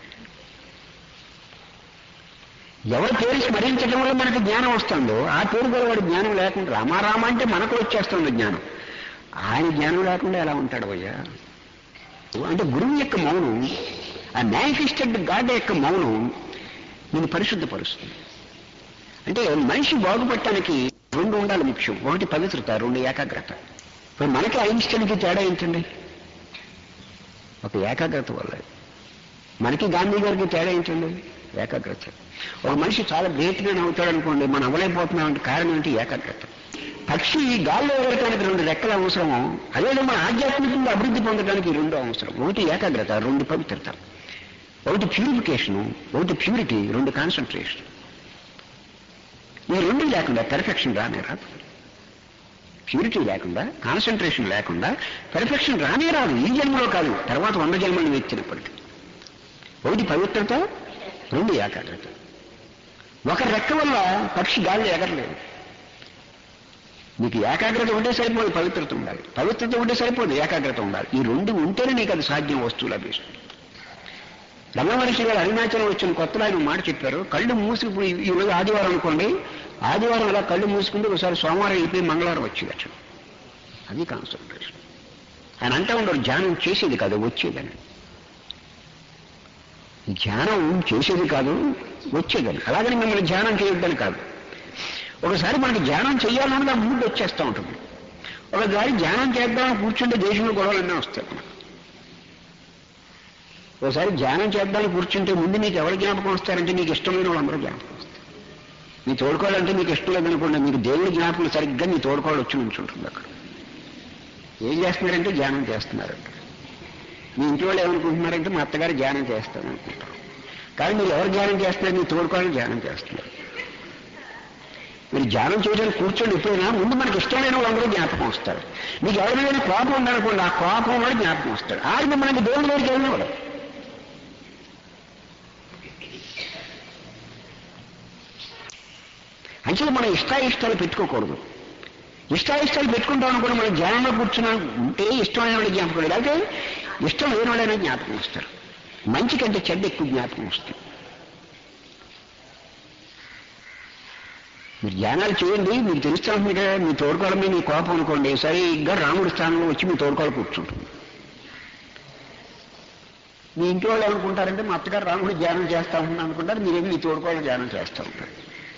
ఎవరి పేరు స్మరించడం వల్ల మనకి జ్ఞానం వస్తుందో ఆ పేరు గలవాడు జ్ఞానం లేకుండా రామారామ అంటే మనకు వచ్చేస్తుంది జ్ఞానం ఆయన జ్ఞానం లేకుండా ఎలా ఉంటాడు అయ్యా అంటే గురువు యొక్క మౌనం ఆ మేనిఫెస్టెడ్ గాడ్ యొక్క మౌనం నేను పరిశుద్ధపరుస్తుంది అంటే మనిషి బాగుపడటానికి రెండు ఉండాలి ముఖ్యం ఒకటి పవిత్రత రెండు ఏకాగ్రత ఇప్పుడు మనకి ఐన్స్టైన్కి తేడా ఏంటండి ఒక ఏకాగ్రత వల్ల మనకి గాంధీ గారికి తేడా ఏంటండి ఏకాగ్రత ఒక మనిషి చాలా గ్రేట్ మ్యాన్ అవుతాడు అనుకోండి మనం అవ్వలేకపోతున్నాం అంటే కారణం ఏంటి ఏకాగ్రత పక్షి గాల్లో ఎగరటానికి రెండు రెక్కల అవసరము అదేవిధంగా ఆధ్యాత్మికంగా అభివృద్ధి పొందడానికి ఈ రెండు అవసరం ఒకటి ఏకాగ్రత రెండు పవిత్రత ఒకటి ప్యూరిఫికేషను ఒకటి ప్యూరిటీ రెండు కాన్సన్ట్రేషన్ ఈ రెండు లేకుండా పెర్ఫెక్షన్ రానే రాదు ప్యూరిటీ లేకుండా కాన్సన్ట్రేషన్ లేకుండా పెర్ఫెక్షన్ రానే రాదు ఈ జన్మలో కాదు తర్వాత వంద జన్మలు ఎత్తినప్పటికీ ఒకటి పవిత్రత రెండు ఏకాగ్రత ఒక రెక్క వల్ల పక్షి గాలి ఎగరలేదు నీకు ఏకాగ్రత ఉంటే సరిపోదు పవిత్రత ఉండాలి పవిత్రత ఉంటే సరిపోదు ఏకాగ్రత ఉండాలి ఈ రెండు ఉంటేనే నీకు అది సాధ్యం వస్తువు లభిస్తుంది రమణమహర్షి గారు అరుణాచలం వచ్చిన కొత్తలో ఆయన మాట చెప్పారు కళ్ళు మూసుకుపోయి ఈ రోజు ఆదివారం అనుకోండి ఆదివారం అలా కళ్ళు మూసుకుంటే ఒకసారి సోమవారం వెళ్ళిపోయి మంగళవారం వచ్చేదట అది కాన్సన్ట్రేషన్ ఆయన అంటూ ఉండరు ధ్యానం చేసేది కాదు వచ్చేదని ధ్యానం చేసేది కాదు వచ్చేదని అలాగని మిమ్మల్ని ధ్యానం చేయొద్దని కాదు ఒకసారి మనకి ధ్యానం చేయాలన్నది ఆ మూడు వచ్చేస్తూ ఉంటుంది ఒకసారి ధ్యానం చేద్దామని కూర్చుంటే దేశంలో గొడవలన్నీ వస్తాయి మనకు ఒకసారి ధ్యానం చేద్దామని కూర్చుంటే ముందు నీకు ఎవరు జ్ఞాపకం వస్తారంటే నీకు ఇష్టం లేని వాళ్ళందరూ జ్ఞాపకం వస్తారు నీ తోడుకోవాలంటే నీకు ఇష్టం లేదనుకోండి మీకు దేవుడి జ్ఞాపకం సరిగ్గా నీ తోడుకోవాలి వచ్చి ఉంచుంటుంది అక్కడ ఏం చేస్తున్నారంటే ధ్యానం చేస్తున్నారంట మీ ఇంటి వాళ్ళు ఏమనుకుంటున్నారంటే మా అత్తగారు ధ్యానం చేస్తాను అనుకుంటారు కానీ మీరు ఎవరు ధ్యానం చేస్తున్నారు మీ తోడుకోవాలని ధ్యానం చేస్తున్నారు మీరు ధ్యానం చేయడానికి కూర్చోండి ఎప్పుడైనా ముందు మనకి ఇష్టం లేని వాళ్ళందరూ జ్ఞాపకం వస్తారు మీకు ఎవరి మీద కోపం ఉందనుకోండి ఆ కోపం వాడు జ్ఞాపకం వస్తాడు ఆయన మనకి దేవుడి దగ్గరికి వెళ్ళినవాడు అంటే మనం ఇష్టాయిష్టాలు పెట్టుకోకూడదు ఇష్టాయిష్టాలు పెట్టుకుంటాం అనుకోండి మనం ధ్యానంలో కూర్చున్నాం ఉంటే ఇష్టమైన వాడి జ్ఞాపకం లేదు అయితే ఇష్టం లేని వాడైనా జ్ఞాపకం వస్తారు మంచి కంటే చెడ్డ ఎక్కువ జ్ఞాపకం వస్తుంది మీరు ధ్యానాలు చేయండి మీకు తెలుస్తాను మీద మీ తోడుకోవడం మీద మీ కోపం అనుకోండి సరిగ్గా రాముడి స్థానంలో వచ్చి మీ తోడుకోవాలి కూర్చుంటుంది మీ ఇంట్లో వాళ్ళు ఏమనుకుంటారంటే మా అత్తగారు రాముడి ధ్యానం చేస్తా ఉంటున్నాను అనుకుంటారు మీరేమి మీ తోడుకోవాలి ధ్యానం చేస్తూ ఉంటారు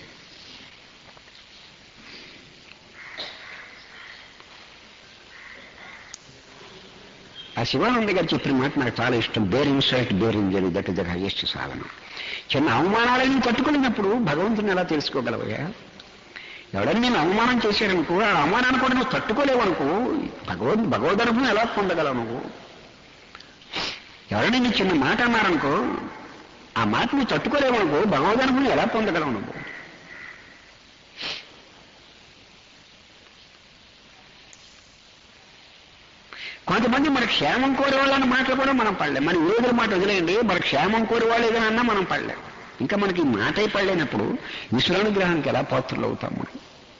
ఆ శివానంద గారు చెప్పిన మాట నాకు చాలా ఇష్టం bear insult bear injury that is the highest సాధన చిన్న అవమానాలను తట్టుకున్నప్పుడు భగవంతుని ఎలా తెలుసుకోగలవయ్యా ఎవడని నేను అవమానం చేశాడనుకో ఆ అవమానాన్ని కూడా నువ్వు తట్టుకోలేవనుకో భగవద్ భగవద్ అనుభవం ఎలా పొందగలవు నువ్వు ఎవరైనా నీ చిన్న మాట అన్నారనుకో ఆ మాట నువ్వు తట్టుకోలేవనుకో భగవద్ అనుభవం ఎలా పొందగలవు నువ్వు కొంతమంది మన క్షేమం కోరే వాళ్ళని మాటలు కూడా మనం పడలేం మన ఏదో మాట వదిలేయండి మన క్షేమం కోరే వాళ్ళు ఏదైనా అన్నా మనం పడలేం ఇంకా మనకి ఈ మాటే పడలేనప్పుడు ఈశ్వరానుగ్రహానికి ఎలా పాత్రలు అవుతాం మనం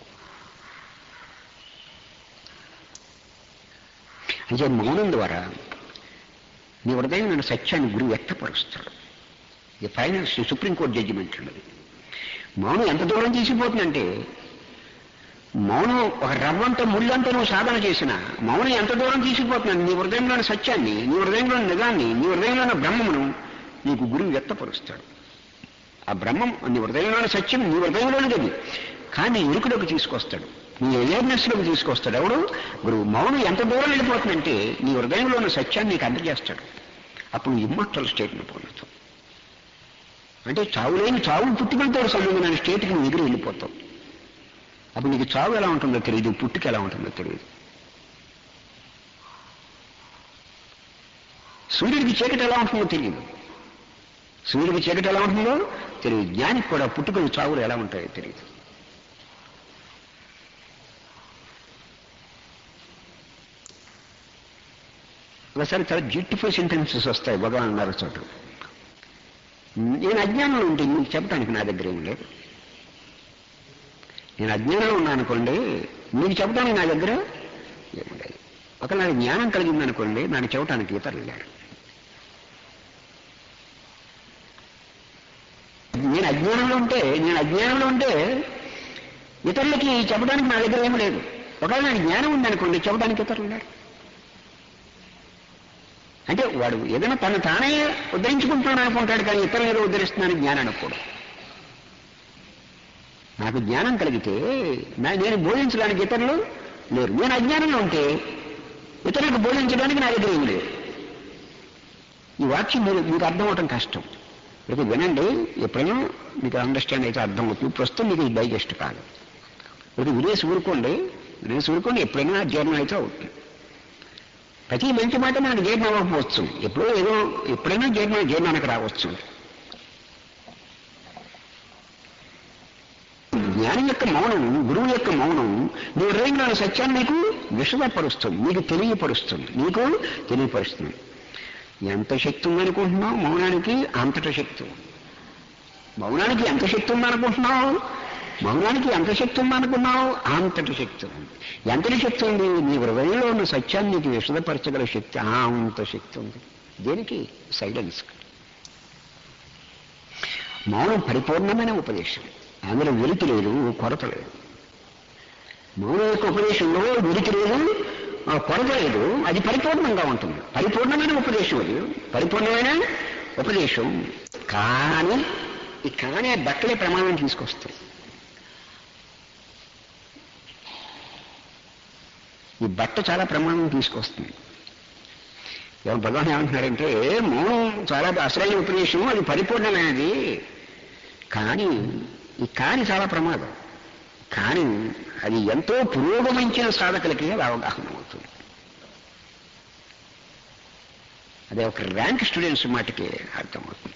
అంటే మౌనం ద్వారా నీ హృదయం నేను సత్యాన్ని గురువు వ్యక్తపరుస్తాడు ఇది ఫైనల్ సుప్రీంకోర్టు జడ్జిమెంట్ ఉన్నది మౌనం ఎంత దూరం తీసిపోతుందంటే మౌనం ఒక రవ్వంత ముళ్ళంతా నువ్వు సాధన చేసిన మౌనం ఎంత దూరం తీసుకుపోతున్నాను నీ హృదయంలోని సత్యాన్ని నీ హృదయంలోని నిజాన్ని నీ హృదయంలోని బ్రహ్మమును నీకు గురువు వ్యక్తపరుస్తాడు ఆ బ్రహ్మం నీ హృదయంలోని సత్యం నీ హృదయంలోనిది అది కానీ ఇరుకులోకి తీసుకొస్తాడు నీ అవేర్నెస్లోకి తీసుకొస్తాడు ఎవడు గురువు మౌనం ఎంత దూరం వెళ్ళిపోతుందంటే నీ హృదయంలోని సత్యాన్ని నీకు అందజేస్తాడు అప్పుడు ఇమ్మట్టల్ స్టేట్ని పొందుతావు అంటే చావు లేని చావు పుట్టుకలతో సంబంధమైన స్టేట్కి నువ్వు ఎదురు వెళ్ళిపోతావు అప్పుడు నీకు చావు ఎలా ఉంటుందో తెలియదు పుట్టుక ఎలా ఉంటుందో తెలియదు సూర్యుడికి చీకటి ఎలా ఉంటుందో తెలియదు సూర్యుడికి చీకటి ఎలా ఉంటుందో తెలియదు జ్ఞానికి కూడా పుట్టుకలు చావులు ఎలా ఉంటాయో తెలియదు ఒకసారి చాలా బ్యూటిఫుల్ సెంటెన్సెస్ వస్తాయి భగవాన్ అన్నారు చోటు నేను అజ్ఞానంలో ఉంటే మీకు చెప్పడానికి నా దగ్గర ఏం లేదు నేను అజ్ఞానంలో ఉన్నాను అనుకోండి మీకు చెప్పడానికి నా దగ్గర ఏముండదు ఒక నాకు జ్ఞానం కలిగిందనుకోండి నాకు చెవటానికి ఇతరులు లేరు నేను అజ్ఞానంలో ఉంటే నేను అజ్ఞానంలో ఉంటే ఇతరులకి చెప్పడానికి నా దగ్గర ఏమీ లేదు ఒకవేళ నాకు జ్ఞానం ఉందనుకోండి చెప్పడానికి ఇతరులు లేరు అంటే వాడు ఏదైనా తను తానే ఉద్ధరించుకుంటున్నాను అనుకుంటాడు కానీ ఇతరులు ఏదో ఉద్ధరిస్తున్నాను జ్ఞానం అనుకోడు నాకు జ్ఞానం కలిగితే నా నేను బోధించడానికి ఇతరులు లేరు నేను అజ్ఞానంలో ఉంటే ఇతరులకు బోధించడానికి నా దగ్గర ఏమి లేదు ఈ వాక్యం మీరు మీకు అర్థం అవటం కష్టం ఇప్పుడు వినండి ఎప్పుడైనా మీకు అండర్స్టాండ్ అయితే అర్థం అవుతుంది ప్రస్తుతం మీకు ఇది డైజెస్ట్ కాదు ఇప్పుడు వినేసి ఊరుకోండి వినేసి ఊరుకోండి ఎప్పుడైనా జీర్ణం అయితే అవుతుంది ప్రతి మంచి మాట మనకు జీర్ణం అవ్వకపోవచ్చు ఎప్పుడో ఏదో ఎప్పుడైనా జీర్ణం జీర్ణానికి రావచ్చు జ్ఞానం యొక్క మౌనం గురువు యొక్క మౌనం నీ హృదయంలోని సత్యాన్ని నీకు విషదపరుస్తుంది నీకు తెలియపరుస్తుంది నీకు తెలియపరుస్తుంది ఎంత శక్తి ఉందనుకుంటున్నావు మౌనానికి అంతట శక్తి ఉంది. మౌనానికి ఎంత శక్తి ఉందనుకుంటున్నావు మౌనానికి ఎంత శక్తి ఉందనుకున్నావు అంతటి శక్తి ఉంది ఎంతటి శక్తి ఉంది నీ హృదయంలో ఉన్న సత్యాన్ని నీకు విషదపరచగల శక్తి ఆ అంత శక్తి ఉంది దేనికి సైలెన్స్ మౌనం పరిపూర్ణమైన ఉపదేశం అందులో వెలికి లేదు కొరత లేదు మౌనం యొక్క ఉపదేశంలో వెలికి లేదు ఆ, కొరత లేదు అది పరిపూర్ణంగా ఉంటుంది పరిపూర్ణమైన ఉపదేశం అది పరిపూర్ణమైన ఉపదేశం కానీ ఈ కానీ ఆ బట్టలే ప్రమాణం తీసుకొస్తాయి ఈ బట్ట చాలా ప్రమాణం తీసుకొస్తుంది ఎవరు భగవాన్ ఏమంటున్నారంటే మౌనం చాలా అసలైన ఉపదేశం అది పరిపూర్ణమైనది కానీ ఈ కాని చాలా ప్రమాదం కానీ అది ఎంతో పురోగమించిన సాధకులకి అది అవగాహన అవుతుంది అదే ఒక ర్యాంక్ స్టూడెంట్స్ మాటకి అర్థమవుతుంది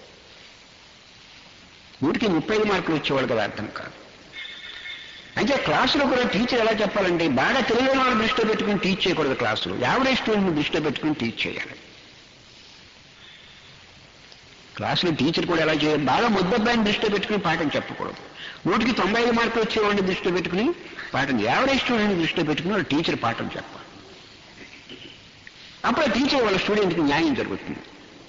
నూటికి ముప్పై ఐదు మార్కులు వచ్చేవాళ్ళకి అది అర్థం కాదు అంటే క్లాసులో కూడా టీచర్ ఎలా చెప్పాలంటే బాగా తెలియని వాళ్ళని దృష్టిలో పెట్టుకుని టీచ్ చేయకూడదు క్లాసులో యావరేజ్ స్టూడెంట్ దృష్టిలో పెట్టుకుని టీచ్ చేయాలి క్లాసులో టీచర్ కూడా ఎలా చేయాలి బాగా ముద్దబ్బాయిని దృష్టిలో పెట్టుకుని పాఠం చెప్పకూడదు నూటికి తొంభై ఐదు మార్కులు వచ్చేవాడిని దృష్టిలో పెట్టుకుని పాఠం యావరేజ్ స్టూడెంట్ దృష్టిలో పెట్టుకుని వాళ్ళ టీచర్ పాఠం చెప్పాలి అప్పుడు ఆ టీచర్ వాళ్ళ స్టూడెంట్కి న్యాయం జరుగుతుంది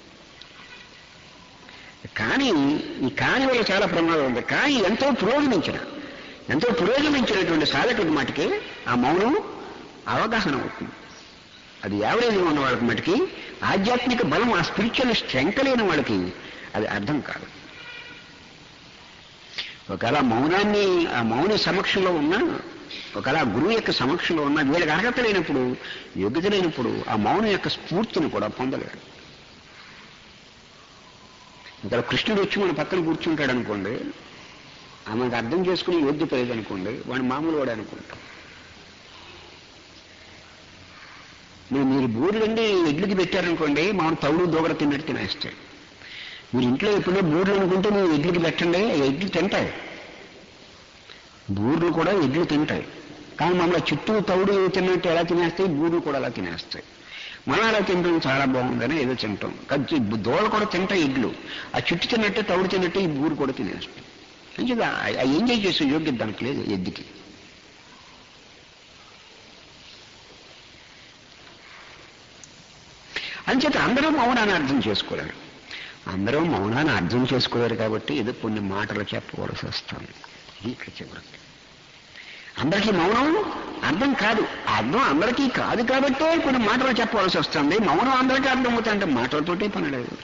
కానీ ఈ కాని వల్ల చాలా ప్రమాదం ఉంది కానీ ఎంతో పురోగమించిన ఎంతో పురోగమించినటువంటి సాధకుడి మటుకి ఆ మౌనం అవగాహన అవుతుంది అది యావరేజ్ ఉన్న వాళ్ళకి మటుకి ఆధ్యాత్మిక బలం ఆ స్పిరిచువల్ స్ట్రెంగ్త్ లేని వాళ్ళకి అది అర్థం కాదు ఒకవేళ మౌనాన్ని ఆ మౌని సమక్షంలో ఉన్నా ఒకవేళ ఆ గురువు యొక్క సమక్షంలో ఉన్నా వీళ్ళకి అర్హత లేనప్పుడు యోగ్యత లేనప్పుడు ఆ మౌనం యొక్క స్ఫూర్తిని కూడా పొందలేడు ఇక్కడ కృష్ణుడు వచ్చి మన పక్కన కూర్చుంటాడు అనుకోండి ఆమెకు అర్థం చేసుకుని యోగ్యత లేదనుకోండి వాడు మామూలు వాడు అనుకుంటాం మీరు మీరు బూరెలండి ఎడ్లకి పెట్టారనుకోండి మామూలు తౌడు దూగడ తిన్నట్టు తినేస్తాయి మీరు ఇంట్లో ఎప్పుడో బూర్లు అనుకుంటే మీరు ఎడ్లకి పెట్టండి ఎడ్లు తింటాయి బూర్లు కూడా ఎడ్లు తింటాయి కానీ మమ్మల్ని చుట్టూ తౌడు తిన్నట్టు ఎలా తినేస్తాయి బూర్లు కూడా అలా తినేస్తాయి మనం అలా తింటాం చాలా బాగుందని ఏదో తింటాం కానీ దోళ కూడా తింటాయి ఎడ్లు ఆ చుట్టూ తిన్నట్టు తౌడు తిన్నట్టు ఈ బూరు కూడా తినేస్తాయి మంచిగా ఆ ఎంజాయ్ చేసే యోగ్యత దానికి లేదు ఎద్దుకి అంచేత అందరూ మౌనాన్ని అర్థం చేసుకోలేరు అందరూ మౌనాన్ని అర్థం చేసుకోలేరు కాబట్టి ఏదో కొన్ని మాటలు చెప్పవలసి వస్తుంది ఇది ఇక్కడ చివరికి అందరికీ మౌనం అర్థం కాదు అర్థం అందరికీ కాదు కాబట్టే కొన్ని మాటలు చెప్పవలసి వస్తుంది మౌనం అందరికీ అర్థం అవుతుందంటే మాటలతోటే పని లేదు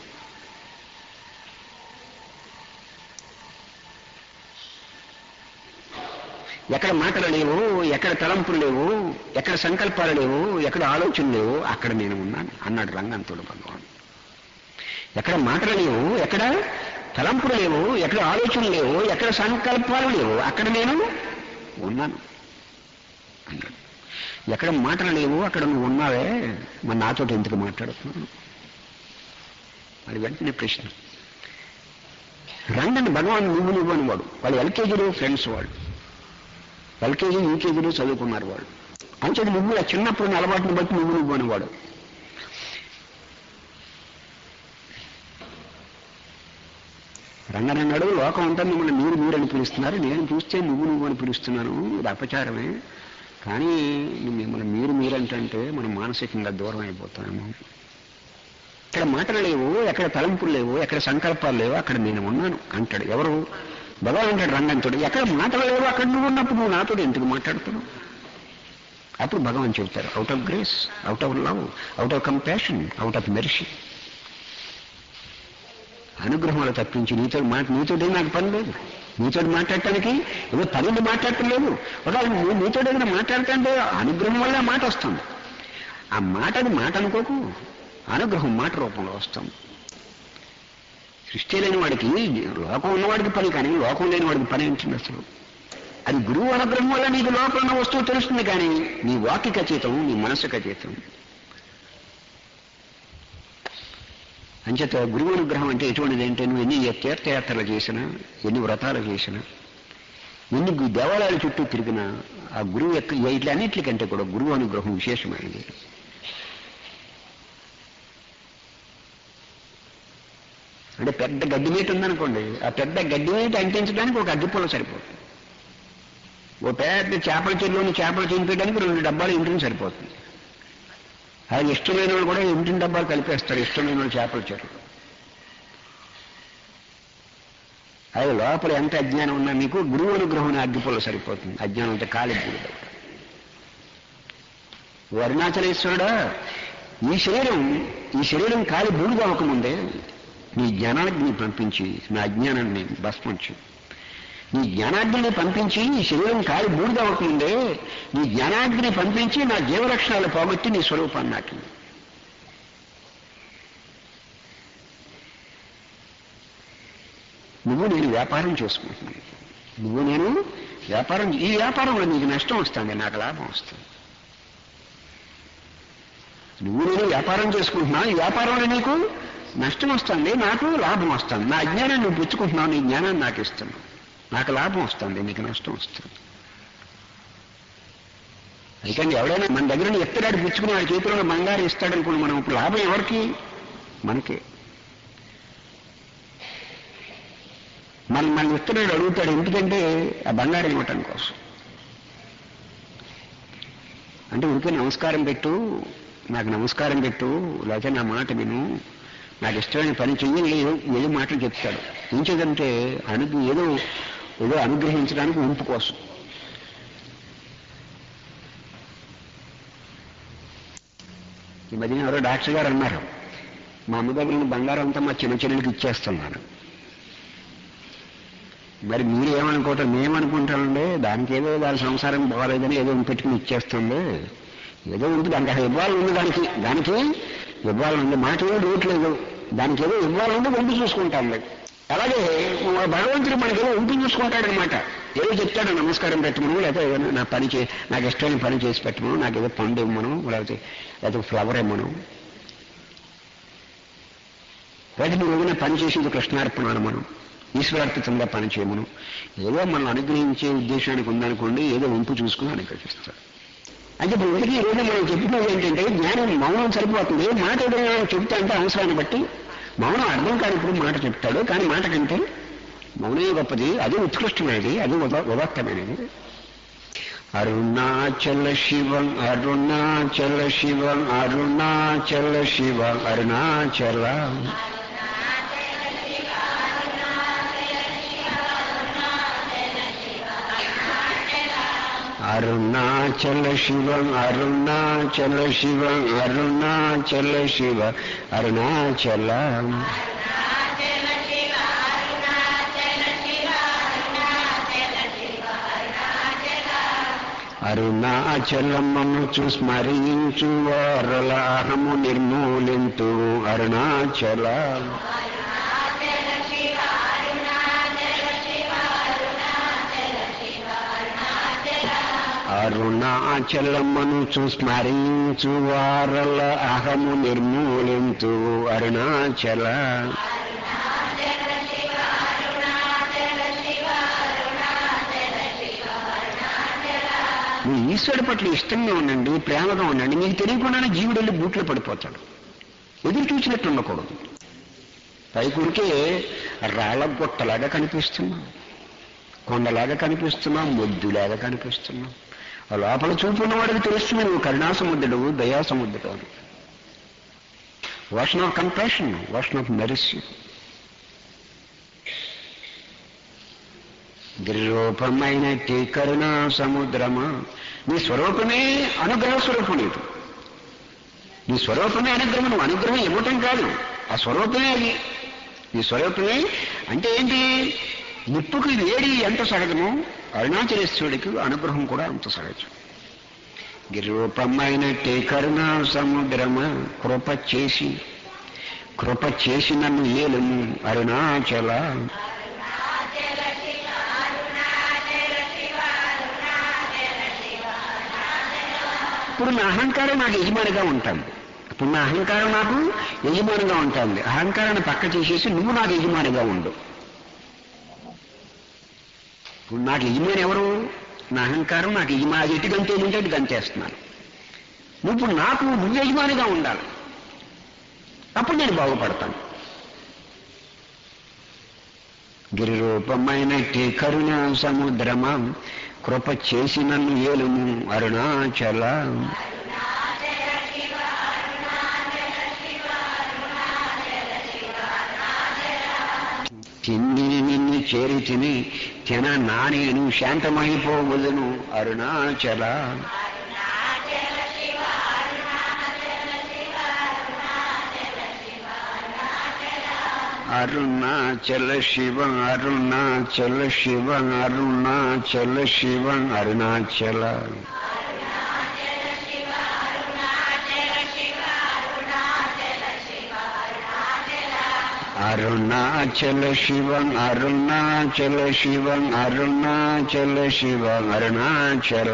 ఎక్కడ మాటలు లేవు ఎక్కడ తలంపులు లేవు ఎక్కడ సంకల్పాలు లేవు ఎక్కడ ఆలోచనలు లేవు అక్కడ నేను ఉన్నాను అన్నాడు రంగంతుడు భగవాన్ ఎక్కడ మాటలు లేవు ఎక్కడ తలంపులు లేవు ఎక్కడ ఆలోచనలు లేవు ఎక్కడ సంకల్పాలు లేవు అక్కడ నేను ఉన్నాను అన్నాడు ఎక్కడ మాటలు లేవు అక్కడ నువ్వు ఉన్నావే మరి నాతో ఎందుకు మాట్లాడుతున్నాను అది వెంటనే ప్రశ్న రంగని భగవాన్ నువ్వు నువ్వు అని వాడు వాళ్ళు ఎల్కేజీలో ఫ్రెండ్స్ వాళ్ళు ఎల్కేజీ యూకేజీలో చదువుకున్నారు వాళ్ళు అంచేది నువ్వు ఆ చిన్నప్పుడు అలవాటుని బట్టి నువ్వు నువ్వు అనేవాడు రంగనన్నాడు లోకం అంతా మిమ్మల్ని మీరు మీరు అని పిలుస్తున్నారు నేను చూస్తే నువ్వు నువ్వు అని పిలుస్తున్నాను ఇది అపచారమే కానీ మిమ్మల్ని మీరు మీరంటే మనం మానసికంగా దూరం అయిపోతామేమో ఇక్కడ మాటలు లేవు ఎక్కడ తలంపులు లేవు ఎక్కడ సంకల్పాలు లేవు అక్కడ నేను ఉన్నాను అంటాడు ఎవరు భగవాన్ అంటాడు రంగంతుడు ఎక్కడ మాటలు లేవు అక్కడ నువ్వు ఉన్నప్పుడు నువ్వు నాతో ఎందుకు మాట్లాడుతున్నావు అప్పుడు భగవాన్ చెబుతారు out of grace out of love out of compassion out of mercy అనుగ్రహంలో తప్పించి నీతో మాట నీతోటే నాకు పని లేదు నీతో మాట్లాడటానికి ఏదో పనిని మాట్లాడటం లేదు ఒకవేళ నువ్వు నీతో ఏదైనా మాట్లాడుతుంటే అనుగ్రహం వల్ల మాట వస్తుంది ఆ మాటని మాట అనుకోకు అనుగ్రహం మాట రూపంలో వస్తుంది సృష్టి లేని వాడికి లోకం ఉన్నవాడికి పని కానీ లోకం లేని వాడికి పని ఏంటండి అసలు అది గురువు అనుగ్రహం వల్ల నీకు లోపల ఉన్న వస్తువు తెలుస్తుంది కానీ నీ వాక్యకి అతీతం నీ మనసుకు అతీతం అంచేత గురువు అనుగ్రహం అంటే ఎటువంటిది అంటే నువ్వు ఎన్ని తీర్థయాత్రలు చేసినా ఎన్ని వ్రతాలు చేసినా ఎన్ని గు- దేవాలయాల చుట్టూ తిరిగినా ఆ గురువు యొక్క ఇట్లా అన్నిటికంటే కూడా గురువు అనుగ్రహం విశేషమైనది అంటే పెద్ద గడ్డి మీట ఉందనుకోండి ఆ పెద్ద గడ్డి మీట అంటించడానికి ఒక అగ్గిపుల్ల సరిపోతుంది ఓ పెద్ద చేపల చెరువులోని చేపలు తినిపించడానికి రెండు డబ్బాలు ఇంటిని సరిపోతుంది అది ఇష్టమైన వాళ్ళు కూడా ఇంటిని డబ్బాలు కలిపేస్తారు ఇష్టమైన వాళ్ళు చేపల చెరువు అది లోపల ఎంత అజ్ఞానం ఉన్నా మీకు గురువు అనుగ్రహం అగ్గిపుల్ల సరిపోతుంది అజ్ఞానం అంటే కాలి బూడిద ఓ అరుణాచలేశ్వరుడా ఈ శరీరం ఈ శరీరం కాలి బూడిద అవ్వకముందే నీ జ్ఞానాగ్ని పంపించి నా అజ్ఞానాన్ని భస్మించు నీ జ్ఞానాగ్ని పంపించి ఈ శరీరం కాలి బూడిద అవ్వకముందే నీ జ్ఞానాగ్ని పంపించి నా జీవలక్షణాలు పోగొట్టి నీ స్వరూపాన్ని నాకు నువ్వు నేను వ్యాపారం చేసుకుంటున్నాను నువ్వు నేను వ్యాపారం ఈ వ్యాపారంలో నీకు నష్టం వస్తుంది నాకు లాభం వస్తుంది నువ్వు నేను వ్యాపారం చేసుకుంటున్నా ఈ వ్యాపారంలో నీకు నష్టం వస్తుంది నాకు లాభం వస్తుంది నా అజ్ఞానాన్ని నువ్వు పుచ్చుకుంటున్నావు నీ జ్ఞానాన్ని నాకు ఇస్తున్నావు నాకు లాభం వస్తుంది నీకు నష్టం వస్తుంది అయితే ఎవడైనా మన దగ్గర ఎత్తడాడు పుచ్చుకుని వాడి చేతిలో బంగారు ఇస్తాడనుకోండి మనం ఇప్పుడు లాభం ఎవరికి మనకే మన మన ఇస్తున్నాడు అడుగుతాడు ఎందుకంటే ఆ బంగారం ఇవ్వటం కోసం అంటే ఉడికే నమస్కారం పెట్టు నాకు నమస్కారం పెట్టు లేకపోతే నా మాట విను నాకు ఇష్టమైన పని చెయ్యి ఏదో ఏదో మాటలు చెప్తాడు ఏం చేదంటే అను ఏదో ఏదో అనుగ్రహించడానికి ఉంపు కోసం ఈ మధ్యన ఎవరో డాక్టర్ గారు అన్నారు మా అమ్మ దగ్గర ఉన్న బంగారం అంతా మా చిన్న చెల్లెలకి ఇచ్చేస్తున్నాను మరి మీరు ఏమనుకోవటం మేమనుకుంటామండి దానికి ఏదో దాని సంసారం బాగాలేదని ఏదో పెట్టుకుని ఇచ్చేస్తుంది ఏదో ఉంది దానికి అసలు ఇవ్వాలి ఉంది దానికి దానికి ఇవ్వాలి ఉంది మాట ఏదో ఇవ్వట్లేదు దానికి ఏదో ఇవ్వాలి ఉంది వంపు చూసుకుంటాం లేదు అలాగే మన భగవంతుడు మనకి ఏదో వంపు చూసుకుంటాడనమాట ఏదో చెప్తాడు నమస్కారం పెట్టమను లేకపోతే ఏదైనా నా పని చే నాకు ఇష్టమైన పని చేసి పెట్టమను నాకు ఏదో పండు ఇవ్వమను లేకపోతే లేకపోతే ఫ్లవర్ ఇవ్వమను లేకపోతే నువ్వు ఏదైనా పని చేసేది కృష్ణార్పణ మనం ఈశ్వరార్పితంగా పని చేయమను ఏదో మనం అనుగ్రహించే ఉద్దేశానికి ఉందనుకోండి ఏదో వంపు చూసుకుని అనుగ్రహిస్తాడు అంటే ఇప్పుడు ఒకటి ఈ రోజు మనం చెప్పినది ఏంటంటే జ్ఞానం మౌనం సరిపోతుంది మాట ఏదైనా చెప్తా అంటే అవసరాన్ని బట్టి మౌనం అర్థం కానిప్పుడు మాట చెప్తాడు కానీ మాట కంటే మౌనమే గొప్పది అది ఉత్కృష్టమైనది అది ఉద ఉదాత్తమైనది అరుణాచల శివం అరుణాచల శివం అరుణాచల శివ అరుణాచల అరుణాచల శివం అరుణాచల శివం అరుణాచల శివ అరుణాచల అరుణాచలమను స్మరించు వారలాహము నిర్మూలింతు అరుణాచల అరుణాచలమను స్మరించు వారల అహము నిర్మూలింతు అరుణాచల మీ ఈశ్వరుడి పట్ల ఇష్టంగా ఉండండి ప్రేమగా ఉండండి మీకు తెలియకుండానే జీవుడు వెళ్ళి బూట్లో పడిపోతాడు ఎదురు చూసినట్టు ఉండకూడదు పైకుడికే రాళ్ళ గుట్టలాగా కనిపిస్తున్నాం కొండలాగా కనిపిస్తున్నాం మొద్దులాగా కనిపిస్తున్నాం ఆ లోపల చూపు ఉన్నవాడికి తెలుస్తుంది నువ్వు కరుణా సముద్రుడు దయా సముద్రుడు అని ocean of compassion ocean of mercy గిరిరూపమైనట్టి కరుణా సముద్రమా నీ స్వరూపమే అనుగ్రహ స్వరూపం నీకు నీ స్వరూపమే అనుగ్రహం నువ్వు అనుగ్రహం ఇవ్వటం కాదు ఆ స్వరూపమే అది నీ స్వరూపమే అంటే ఏంటి నిప్పుకి వేడి ఎంత సహజమో అరుణాచలేశ్వరుడికి అనుగ్రహం కూడా అంత సహజం గిరిరూపమైనట్టే కరుణా సముద్రమా కృప చేసి కృప చేసి నన్ను ఏలుము అరుణాచల ఇప్పుడు నా అహంకారం నాకు యజమానిగా ఉంటాను ఇప్పుడు నా అహంకారం నాకు యజమానిగా ఉంటుంది అహంకారాన్ని పక్క చేసేసి నువ్వు నాకు యజమానిగా ఉండు ఇప్పుడు నాకు యజమాని ఎవరు నా అహంకారం నాకు యజమాని అది ఎటు గంతే ఉంటే అటు గంతేస్తున్నాను నువ్వు ఇప్పుడు నాకు నువ్వు యజమానిగా ఉండాలి అప్పుడు నేను బాగుపడతాను గిరిరూపమైనట్టి కరుణ సముద్రమా కృప చేసి నన్ను ఏలుము అరుణాచల తిండి నిన్ను చేరి తిని తిన నా నేను శాంతమైపోవదును అరుణాచల అరుణాచల శివ అరుణాచల శివ అరుణాచల శివ అరుణాచల అరుణాచల శివ అరుణాచల శివ అరుణాచల శివ అరుణాచల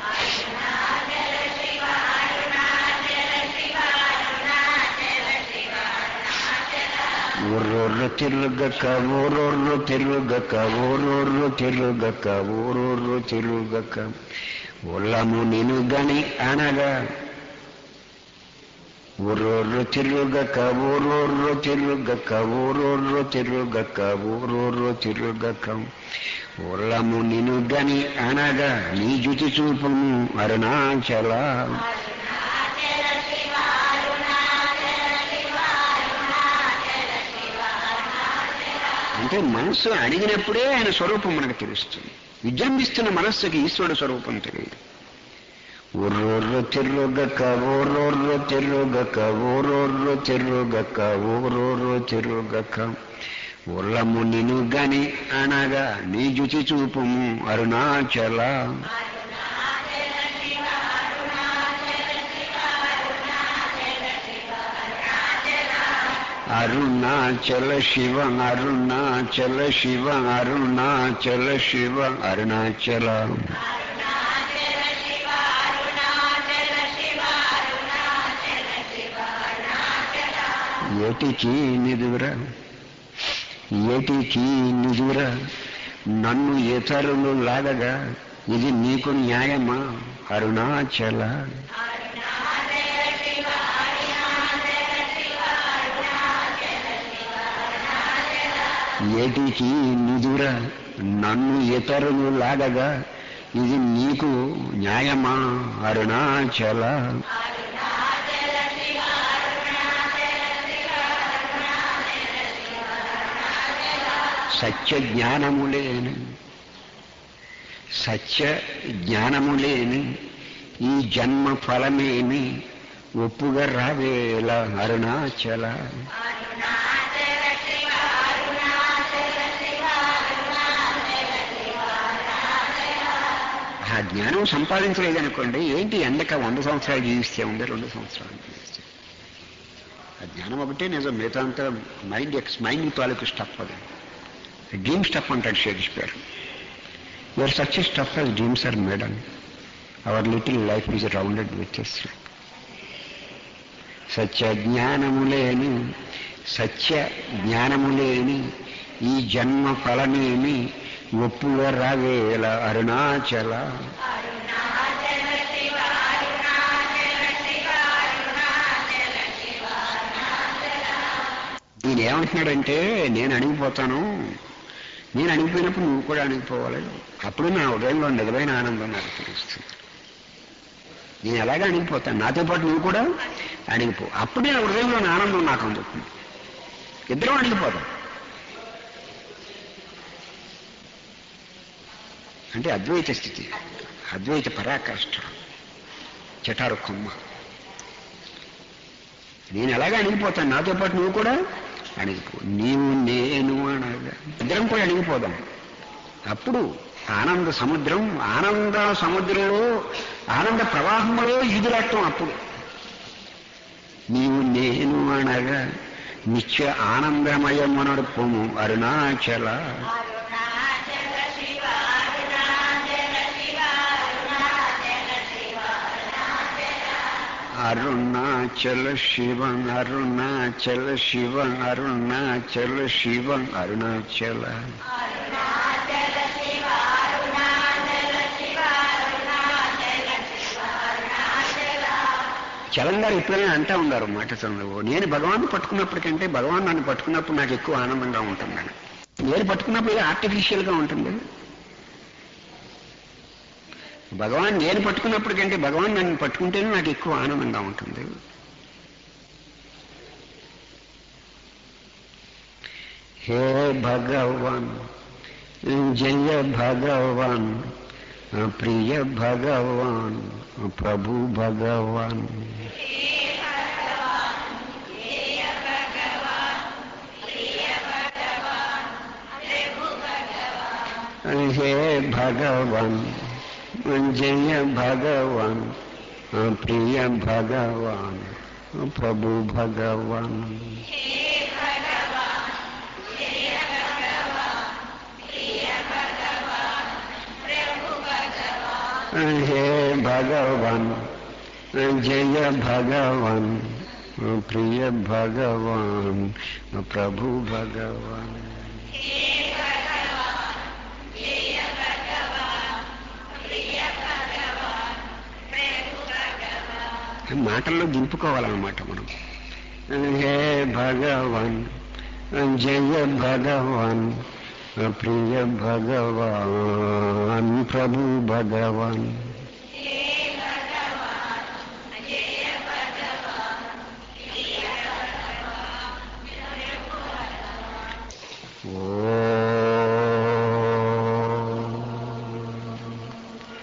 ఊరూర్రు తిరుగక ఊరూర్రు తిరుగక ఊరూర్రు తిరుగక ఊరూర్రు తిరుగక ఉల్లము నిను గని అనగా ఊరూర్రు తిరుగక ఊరూర్రు తిరుగక ఊరూర్రు తిరుగక ఊరూర్రు తిరుగక ఉల్లము నిను గని అనగా నీ జుతి చూపుము అరుణాచల అంటే మనస్సు అడిగినప్పుడే ఆయన స్వరూపం మనకు తెలుస్తుంది విజృంభిస్తున్న మనస్సుకి ఈశ్వరుడు స్వరూపం తెలియదు ఊరూర్రు తిరుగక ఊరూర్రు తిరుగక ఊరూర్రు తిరుగక ఊరూర్రు తిరుగక ఉల్లము నిను గని అనగా నీ జుచి చూపుము అరుణాచల అరుణాచల శివ అరుణాచల శివ అరుణాచల శివ అరుణాచల ఏటికి నిదురా ఏటికి నిదురా నన్ను ఇతరులు లాగగా ఇది నీకు న్యాయమా అరుణాచల ఏటికి నిదురా నన్ను ఇతరులు లాగగా ఇది నీకు న్యాయమా అరుణాచల సత్య జ్ఞానము లేని సత్య జ్ఞానము లేని ఈ జన్మ ఫలమేమి ఒప్పుగా రావేలా అరుణాచల ఆ జ్ఞానం సంపాదించలేదనుకోండి ఏంటి ఎండక వంద సంవత్సరాలు జీవిస్తే ఉంది రెండు సంవత్సరాలు జీవిస్తే ఆ జ్ఞానం ఒకటే నిజం మిగతా అంతా మైండ్ ఎక్స్ మైండ్ తాలూకు స్టఫ్ అది డ్రీమ్ స్టఫ్ అంటాడు Shakespeare your such stuff as dreams are made అని our little life is rounded with సత్య జ్ఞానము లేని సత్య జ్ఞానము లేని ఈ జన్మ ఫలమేమి ఒప్పుగా రావేల అరుణాచల ఈయన ఏమంటున్నాడంటే నేను అణిగిపోతాను నేను అణిగిపోయినప్పుడు నువ్వు కూడా అణిగిపోవాలి అప్పుడు నా ఉదయంలో నిజమైన ఆనందం నాకు తెలుస్తుంది నేను ఎలాగ అణిగిపోతాను నాతో పాటు నువ్వు కూడా అణిగిపో అప్పుడే నా హృదయంలో ఆనందం నాకు అందుతుంది ఇద్దరం అణిగిపోతాం అంటే అద్వైత స్థితి అద్వైత పరాకాష్ఠ చటారు కొమ్మ నేను ఎలాగ అణిగిపోతాను నాతో పాటు నువ్వు కూడా అణిగిపో నీవు నేను అనగా ఇద్దరం కూడా అణిగిపోదాం అప్పుడు ఆనంద సముద్రం ఆనంద సముద్రంలో ఆనంద ప్రవాహంలో ఈదులాడటం అప్పుడు నీవు నేను అనగా నిత్య ఆనందమయమునడుపుము అరుణాచల అరుణాచల శివ అరుణాచల శివ అరుణాచల శివ అరుణాచల చలంగారు ఎప్పుడైనా అంటా ఉన్నారు మాట చంద్రబాబు నేను భగవాన్ పట్టుకున్నప్పటికంటే భగవాన్ నన్ను పట్టుకున్నప్పుడు నాకు ఎక్కువ ఆనందంగా ఉంటుందని నేను పట్టుకున్నప్పుడు ఇది ఆర్టిఫిషియల్గా ఉంటుంది భగవాన్ నేను పట్టుకున్నప్పటికంటే భగవాన్ నన్ను పట్టుకుంటేనే నాకు ఎక్కువ ఆనందంగా ఉంటుంది హే భగవాన్ జయ భగవాన్ ప్రియ భగవాన్ ప్రభు భగవాన్ హే భగవాన్ జయ భగవాన్ ప్రియ భగవాన్ ప్రభు భగవాన్ హే భగవాన్ జయ భగవాన్ ప్రియ భగవాన్ ప్రభు భగవాన్ మాటల్లో దింపుకోవాలన్నమాట మనం హే భగవాన్ జయ భగవాన్ ప్రియ భగవాన్ ప్రభు Bhagavan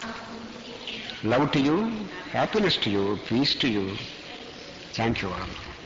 love to you happiness to you peace to you thank you all